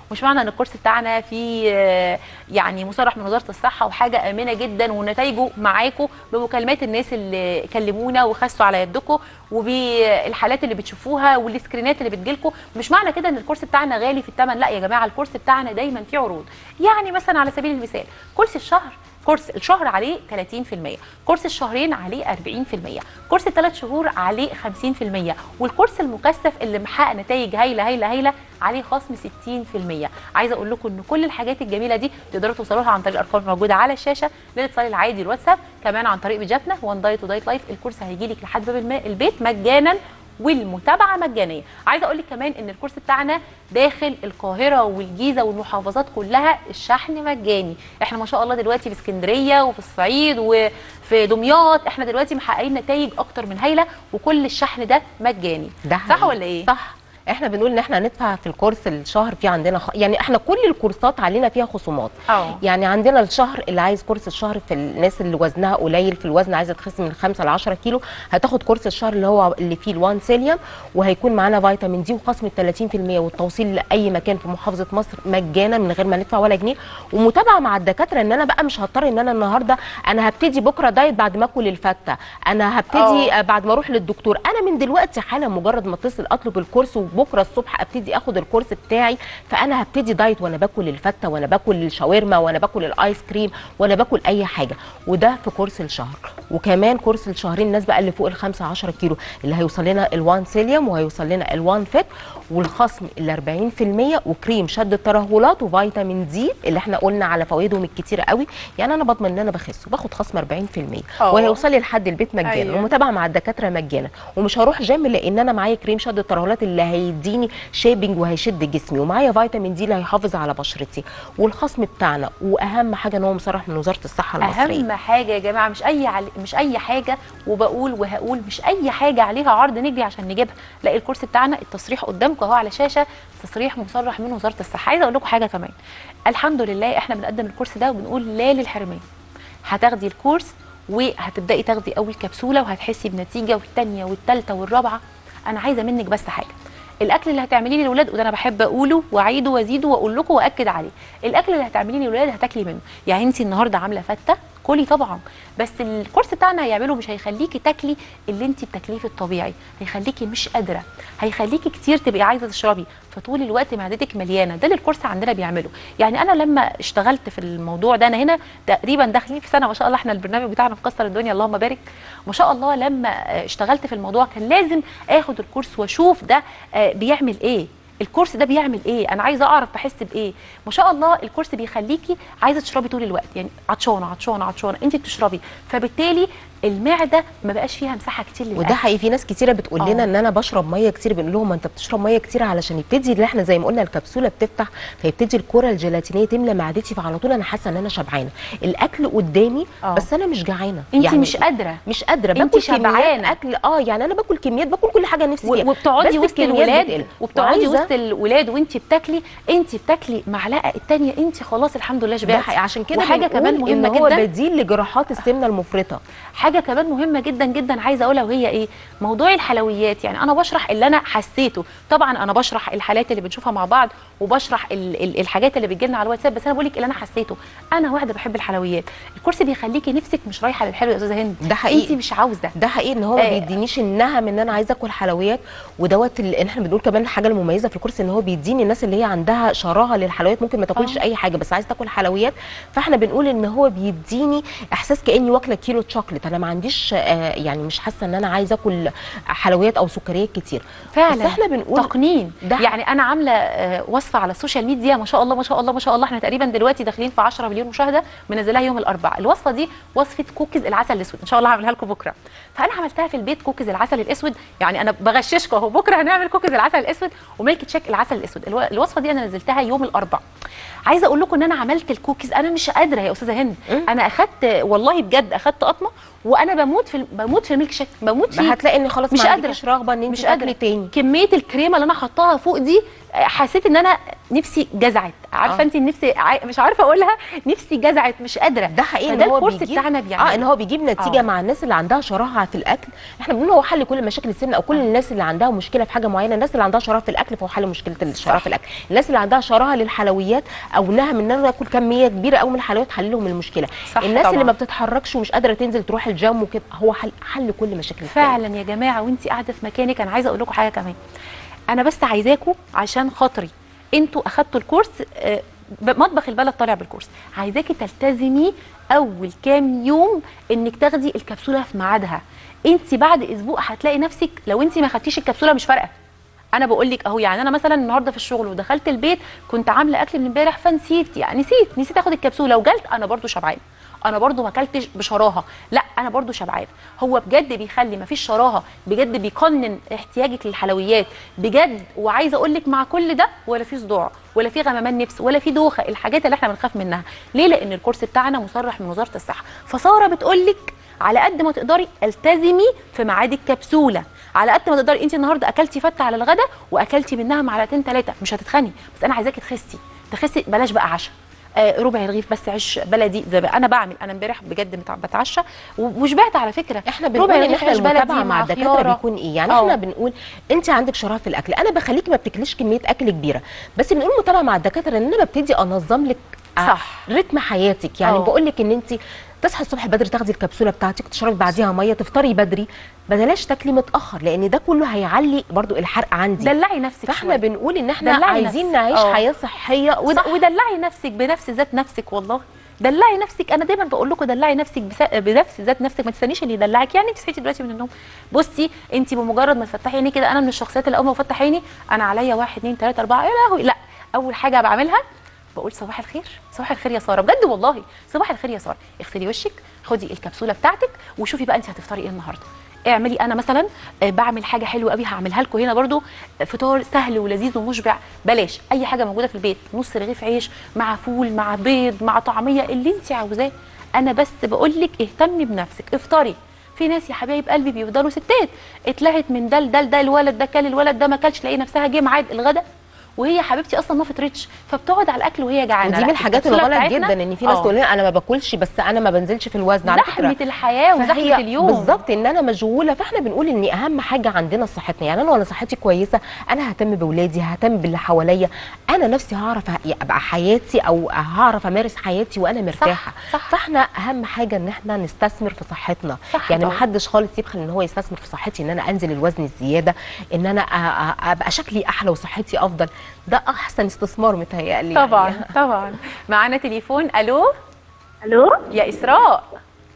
ومش معنى ان الكورس بتاعنا فيه آه، يعني مصرح من وزاره الصحه وحاجه امنه جدا ونتائجه معاكم بمكالمات الناس اللي كلمونا وخسوا على يدكم وبالحالات اللي بتشوفوها والسكرينات اللي بتجيلكم مش معنى كده ان الكورس بتاعنا غالي في الثمن لا يا جماعه الكورس بتاعنا دايما فيه عروض يعني مثلا على سبيل المثال كورس الشهر كورس الشهر عليه 30% كورس الشهرين عليه 40% كورس الثلاث شهور عليه 50% والكورس المكثف اللي محقق نتائج هايله هايله هايله عليه خصم 60% عايزه اقول لكم ان كل الحاجات الجميله دي تقدروا توصلوا لها عن طريق الارقام الموجوده على الشاشه للاتصال العادي الواتساب كمان عن طريق بيجاتنا وان دايت ودايت لايف الكورس هيجي لك لحد باب الم- البيت مجانا والمتابعه مجانيه عايزه اقول لك كمان ان الكورس بتاعنا داخل القاهره والجيزه والمحافظات كلها الشحن مجاني احنا ما شاء الله دلوقتي في اسكندريه وفي الصعيد وفي دمياط احنا دلوقتي محققين نتائج اكتر من هايله وكل الشحن ده مجاني ده صح حقيقي. ولا ايه صح احنا بنقول ان احنا هندفع في الكورس الشهر في عندنا خ... يعني احنا كل الكورسات علينا فيها خصومات اه يعني عندنا الشهر اللي عايز كورس الشهر في الناس اللي وزنها قليل في الوزن عايزه تخس من 5 ل 10 كيلو هتاخد كورس الشهر اللي هو اللي فيه الوان سيليوم وهيكون معانا فيتامين دي وخصم ال 30% والتوصيل لاي مكان في محافظه مصر مجانا من غير ما ندفع ولا جنيه ومتابعه مع الدكاتره ان انا بقى مش هضطر ان انا النهارده انا هبتدي بكره دايت بعد ما اكل الفته انا هبتدي أه. آه، بعد ما اروح للدكتور انا من دلوقتي حالا مجرد ما اتصل اطلب الكورس وبكره الصبح ابتدي اخد الكورس بتاعي فانا هبتدي دايت وانا باكل الفته وانا باكل الشاورما وانا باكل الايس كريم وانا باكل اي حاجه وده في كورس الشهر وكمان كورس الشهرين الناس بقى اللي فوق ال 15 كيلو اللي هيوصل لنا الوان سيليوم وهيوصل لنا الوان فيت والخصم ال 40% وكريم شد الترهلات وفيتامين دي اللي احنا قلنا على فوائدهم الكتيره قوي يعني انا بضمن ان انا بخس وباخد خصم 40% أه. وهيوصل لي لحد البيت مجانا أيوة. ومتابعه مع الدكاتره مجانا ومش هروح جيم لان انا معايا كريم شد الترهلات اللي هيديني شيبنج وهيشد جسمي ومعايا فيتامين دي اللي هيحافظ على بشرتي والخصم بتاعنا واهم حاجه ان هو مصرح من وزاره الصحه المصريه اهم حاجه يا جماعه مش اي عل... مش اي حاجه وبقول وهقول مش اي حاجه عليها عرض نجري عشان نجيبها لا الكورس بتاعنا التصريح قدامكم اهو على شاشه تصريح مصرح من وزاره الصحه عايزه اقول لكم حاجه كمان الحمد لله احنا بنقدم الكورس ده وبنقول لا للحرمان هتاخدي الكورس وهتبداي تاخدي اول كبسوله وهتحسي بنتيجه والثانيه والثالثه والرابعه انا عايزه منك بس حاجه الاكل اللي هتعمليه للاولاد وده انا بحب اقوله واعيده وازيده واقول لكم واكد عليه الاكل اللي هتعمليه للاولاد هتاكلي منه يعني انت النهارده عامله فته كلي طبعا بس الكورس بتاعنا هيعمله مش هيخليكي تاكلي اللي انت بتاكليه في الطبيعي هيخليكي مش قادره هيخليكي كتير تبقي عايزه تشربي فطول الوقت معدتك مليانه ده اللي الكورس عندنا بيعمله يعني انا لما اشتغلت في الموضوع ده انا هنا تقريبا داخلين في سنه ما شاء الله احنا البرنامج بتاعنا مكسر الدنيا اللهم بارك ما شاء الله لما آه، اشتغلت في الموضوع كان لازم اخد الكورس واشوف ده آه، بيعمل ايه الكورس ده بيعمل ايه انا عايزه اعرف بحس بايه ما شاء الله الكورس بيخليكي عايزه تشربي طول الوقت يعني عطشانه عطشانه عطشانه انت بتشربي فبالتالي المعده ما بقاش فيها مساحه كتير للاكل وده حقيقي في ناس كتيره بتقول آه. لنا ان انا بشرب ميه كتير بنقول لهم ما انت بتشرب ميه كتير علشان يبتدي اللي احنا زي ما قلنا الكبسوله بتفتح فيبتدي الكره الجيلاتينيه تملى معدتي فعلى طول انا حاسه ان انا شبعانه الاكل قدامي آه. بس انا مش جعانه انت يعني مش قادره مش قادره انت باكل كميات شبعانة. اكل اه يعني انا باكل كميات باكل كل حاجه نفسي فيها و- وبتقعدي بس وسط الكميات الولاد بتقل. وبتقعدي وعايزة- وسط الولاد وانت بتاكلي انت بتاكلي معلقه الثانيه انت خلاص الحمد لله ده شبعتي حقيقي عشان كده وحاجه بنقول كمان ان مهمه هو جدا بديل لجراحات السمنه المفرطه حاجه كمان مهمه جدا جدا عايزه اقولها وهي ايه موضوع الحلويات يعني انا بشرح اللي انا حسيته طبعا انا بشرح الحالات اللي بنشوفها مع بعض وبشرح ال ال الحاجات اللي بتجي لنا على الواتساب بس انا بقول لك اللي انا حسيته انا واحده بحب الحلويات الكورس بيخليكي نفسك مش رايحه للحلو يا استاذه هند ده حقيقي. انت مش عاوزه ده حقيقي ان هو ما آه. بيدينيش النهم ان انا عايزه اكل حلويات ودوت اللي احنا بنقول كمان الحاجه المميزه في الكورس ان هو بيديني الناس اللي هي عندها شراهه للحلويات ممكن ما تاكلش آه. اي حاجه بس عايزه تاكل حلويات فاحنا بنقول ان هو بيديني احساس كاني واكله كيلو شوكليت انا ما عنديش آه يعني مش حاسه ان انا عايزه اكل حلويات او سكريات كتير فعلا بس احنا بنقول تقنين ده يعني انا عامله آه، وصفه على السوشيال ميديا ما شاء الله ما شاء الله ما شاء الله احنا تقريبا دلوقتي داخلين في 10 مليون مشاهده منزلاها يوم الاربعاء الوصفه دي وصفه كوكيز العسل الاسود ان شاء الله هعملها لكم بكره فانا عملتها في البيت كوكيز العسل الاسود يعني انا بغششكم اهو بكره هنعمل كوكيز العسل الاسود وميلك تشيك العسل الاسود الو- الوصفه دي انا نزلتها يوم الاربعاء عايزه اقول لكم ان انا عملت الكوكيز انا مش قادره يا استاذه هند مم. انا اخدت والله بجد اخدت قطمه وانا بموت في بموت في الميلك شيك بموت فيه ما هتلاقي ان خلاص مش ما قادرة. عندكش رغبه ان انت مش تاكلي قادره تاني كميه الكريمه اللي انا حطاها فوق دي آه، حسيت ان انا نفسي جزعت عارفه آه. انت نفسي عاي... مش عارفه اقولها نفسي جزعت مش قادره ده حقيقي فده ان هو الكورس بيجيب بتاعنا بيعمل اه ان هو بيجيب نتيجه آه. آه. مع الناس اللي عندها شراهه في الاكل احنا بنقول هو حل كل مشاكل السمنه او كل الناس اللي عندها مشكله في حاجه معينه الناس اللي عندها شراهه في الاكل فهو حل مشكله الشراهه في الاكل الناس اللي عندها شراهه للحلويات او انها من انها تاكل كميه كبيره قوي من الحلويات حل لهم المشكله صح الناس طبعاً. اللي ما بتتحركش ومش قادره تنزل تروح الجيم وكده هو حل حل كل مشاكل السمنه فعلا يا جماعه وانت قاعده في مكانك انا عايزه اقول لكم حاجه كمان انا بس عايزاكم عشان خاطري انتوا اخدتوا الكورس آه، ب- مطبخ البلد طالع بالكورس عايزاكي تلتزمي اول كام يوم انك تاخدي الكبسوله في ميعادها انت بعد اسبوع هتلاقي نفسك لو انت ما خدتيش الكبسوله مش فارقه انا بقول لك اهو يعني انا مثلا النهارده في الشغل ودخلت البيت كنت عامله اكل من امبارح فنسيت يعني نسيت نسيت اخد الكبسوله وجلت انا برضو شبعانه انا برضو ما اكلتش بشراهه لا انا برضو شبعانه هو بجد بيخلي ما فيش شراهه بجد بيقنن احتياجك للحلويات بجد وعايزه اقول لك مع كل ده ولا في صداع ولا في غممان نفس ولا في دوخه الحاجات اللي احنا بنخاف منها ليه لان الكورس بتاعنا مصرح من وزاره الصحه فساره بتقول لك على قد ما تقدري التزمي في ميعاد الكبسوله على قد ما تقدري انت النهارده اكلتي فته على الغدا واكلتي منها معلقتين ثلاثه مش هتتخني بس انا عايزاكي تخسي تخسي بلاش بقى عشاء آه ربع رغيف بس عيش بلدي زي ما انا بعمل انا امبارح بجد متع- بتعشى و- وشبعت على فكره احنا بنقول ان رغيف احنا عيش بلدي المتابعه مع الدكاتره خيارة. بيكون ايه يعني أه. احنا بنقول انت عندك شراهه في الاكل انا بخليكي ما بتاكليش كميه اكل كبيره بس بنقول متابعه مع الدكاتره ان انا ببتدي انظم لك ع- صح. رتم حياتك يعني أه. بقول لك ان انت تصحي الصبح بدري تاخدي الكبسوله بتاعتك تشربي بعديها ميه تفطري بدري بلاش تاكلي متاخر لان ده كله هيعلي برضو الحرق عندي دلعي نفسك فاحنا شوية. بنقول ان احنا دلعي عايزين نفسك. نعيش أه. حياه صحيه ود- صح ودلعي نفسك بنفس ذات نفسك والله دلعي نفسك انا دايما بقول لكم دلعي نفسك بس- بنفس ذات نفسك ما تستنيش اللي يدلعك يعني انت صحيتي دلوقتي من النوم بصي انت بمجرد ما تفتحي عيني كده انا من الشخصيات اللي اول ما بفتح عيني انا عليا واحد اتنين تلاته اربعه يا لهوي لا اول حاجه بعملها بقول صباح الخير صباح الخير يا ساره بجد والله صباح الخير يا ساره اغسلي وشك خدي الكبسوله بتاعتك وشوفي بقى انت هتفطري ايه النهارده اعملي انا مثلا آه، بعمل حاجه حلوه قوي هعملها لكم هنا برضو آه، فطار سهل ولذيذ ومشبع بلاش اي حاجه موجوده في البيت نص رغيف عيش مع فول مع بيض مع طعميه اللي انت عاوزاه انا بس بقول لك اهتمي بنفسك افطري في ناس يا حبايب قلبي بيفضلوا ستات اتلهت من ده لده لده الولد ده كل الولد ده ما كلش تلاقي نفسها جه ميعاد الغدا وهي حبيبتي اصلا ما فطرتش فبتقعد على الاكل وهي جعانه ودي لا، من الحاجات الكبسولة الغلط بتاعتنا- جدا ان في ناس آه. تقول لنا انا ما باكلش بس انا ما بنزلش في الوزن على فكره زحمه الحياه وزحمه فهي اليوم بالظبط ان انا مشغوله فاحنا بنقول ان اهم حاجه عندنا صحتنا يعني انا وانا صحتي كويسه انا ههتم باولادي ههتم باللي حواليا انا نفسي هعرف ه- ابقى حياتي او هعرف امارس حياتي وانا مرتاحه صح. فاحنا اهم حاجه ان احنا نستثمر في صحتنا صح يعني طبعا. محدش خالص يبخل ان هو يستثمر في صحتي ان انا انزل الوزن الزياده ان انا أ- أ- ابقى شكلي احلى وصحتي افضل ده احسن استثمار متهيألي طبعا يعني. طبعا معانا تليفون الو الو يا اسراء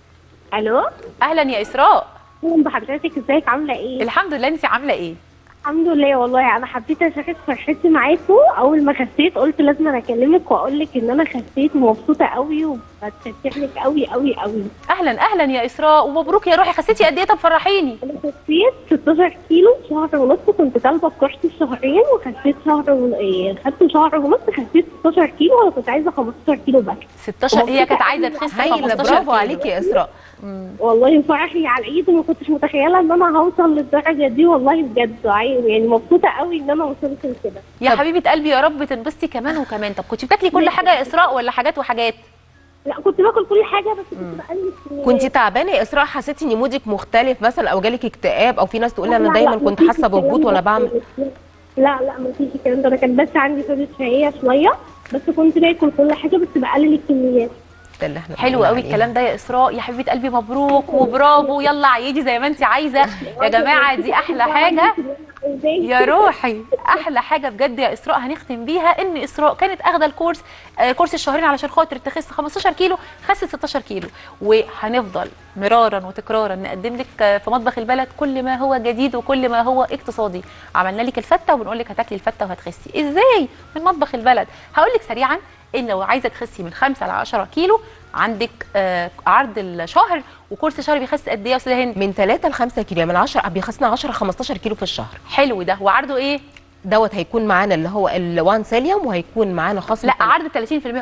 الو اهلا يا اسراء اهلا بحضرتك ازيك عامله ايه الحمد لله انت عامله ايه الحمد لله والله انا حبيت اشارك فرحتي معاكم اول ما خسيت قلت لازم أنا اكلمك واقول لك ان انا خسيت ومبسوطه قوي وبتفتح لك قوي قوي قوي اهلا اهلا يا اسراء ومبروك يا روحي خسيتي قد ايه طب فرحيني انا خسيت 16 كيلو في شهر ونص كنت طالبه كورس شهرين وخسيت شهر ون... إيه، خدت شهر ونص خسيت 16 كيلو وانا كنت عايزه 15 كيلو بس 16 هي كانت عايزه تخس هايله 15 برافو كيلو. عليكي يا اسراء والله فرحي على العيد وما كنتش متخيله ان انا هوصل للدرجه دي والله بجد عاي- يعني مبسوطه قوي ان انا وصلت لكده يا حبيبه قلبي يا رب تنبسطي كمان وكمان طب كنت بتاكلي كل حاجه يا اسراء ولا حاجات وحاجات لا كنت باكل كل حاجه بس كنت بقلل كميات. كنت تعبانه يا اسراء حسيتي ان مودك مختلف مثلا او جالك اكتئاب او في ناس تقول لا، انا لا، دايما لا، كنت مفيش حاسه الكلام بهبوط ده وانا بعمل خالص. لا لا ما فيش الكلام ده انا كان بس عندي فضل شهيه شويه بس كنت باكل كل حاجه بس بقلل الكميات ده اللي احنا حلو بنقول قوي عليه. الكلام ده يا اسراء يا حبيبه قلبي مبروك وبرافو يلا عيدي زي ما انت عايزه يا جماعه دي احلى حاجه يا روحي احلى حاجه بجد يا اسراء هنختم بيها ان اسراء كانت اخده الكورس آه كورس الشهرين علشان خاطر تخس 15 كيلو خست 16 كيلو وهنفضل مرارا وتكرارا نقدم لك آه، في مطبخ البلد كل ما هو جديد وكل ما هو اقتصادي عملنا لك الفته وبنقول لك هتاكلي الفته وهتخسي ازاي من مطبخ البلد هقول لك سريعا ان لو عايزه تخسي من 5 ل 10 كيلو عندك آه عرض الشهر وكورس شهر بيخس قد ايه يا استاذه هند من 3 ل 5 كيلو يعني من 10 بيخسنا 10 15 كيلو في الشهر حلو ده وعرضه ايه دوت هيكون معانا اللي هو الوان سيليوم وهيكون معانا خصم لا تل- عرض 30% فقط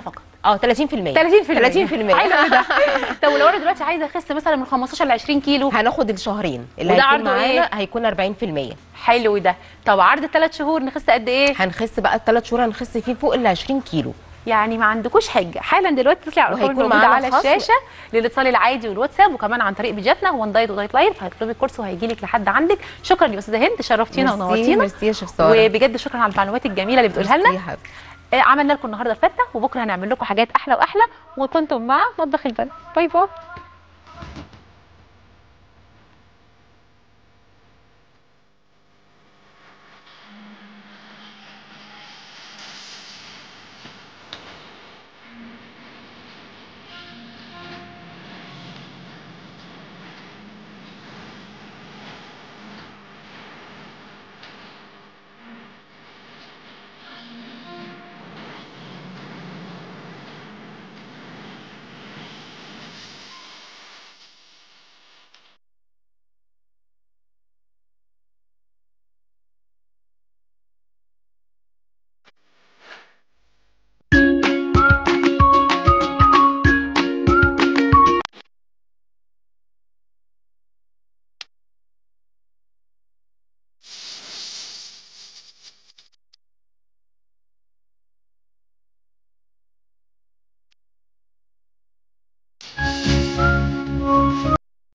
اه 30% 30% 30% حلو ده طب ولو انا دلوقتي عايزه اخس مثلا من 15 ل 20 كيلو هناخد الشهرين اللي وده هيكون عرضه إيه؟ معانا هيكون 40% حلو ده طب عرض الثلاث شهور نخس قد ايه هنخس بقى الثلاث شهور هنخس فيه فوق ال 20 كيلو يعني ما عندكوش حاجه حالا دلوقتي تطلع على الارقام وهيكون الموجوده معانا على خصم. الشاشه للاتصال العادي والواتساب وكمان عن طريق بيجاتنا وان دايت ودايت لايف هتطلبي الكورس وهيجي لك لحد عندك شكرا يا استاذه هند شرفتينا ميرسي ونورتينا ميرسي يا شيف ساره وبجد شكرا على المعلومات الجميله اللي بتقولها ميرسي لنا يا حبيبتي. آه، عملنا لكم النهارده الفته وبكره هنعمل لكم حاجات احلى واحلى وكنتم مع مطبخ البلد باي باي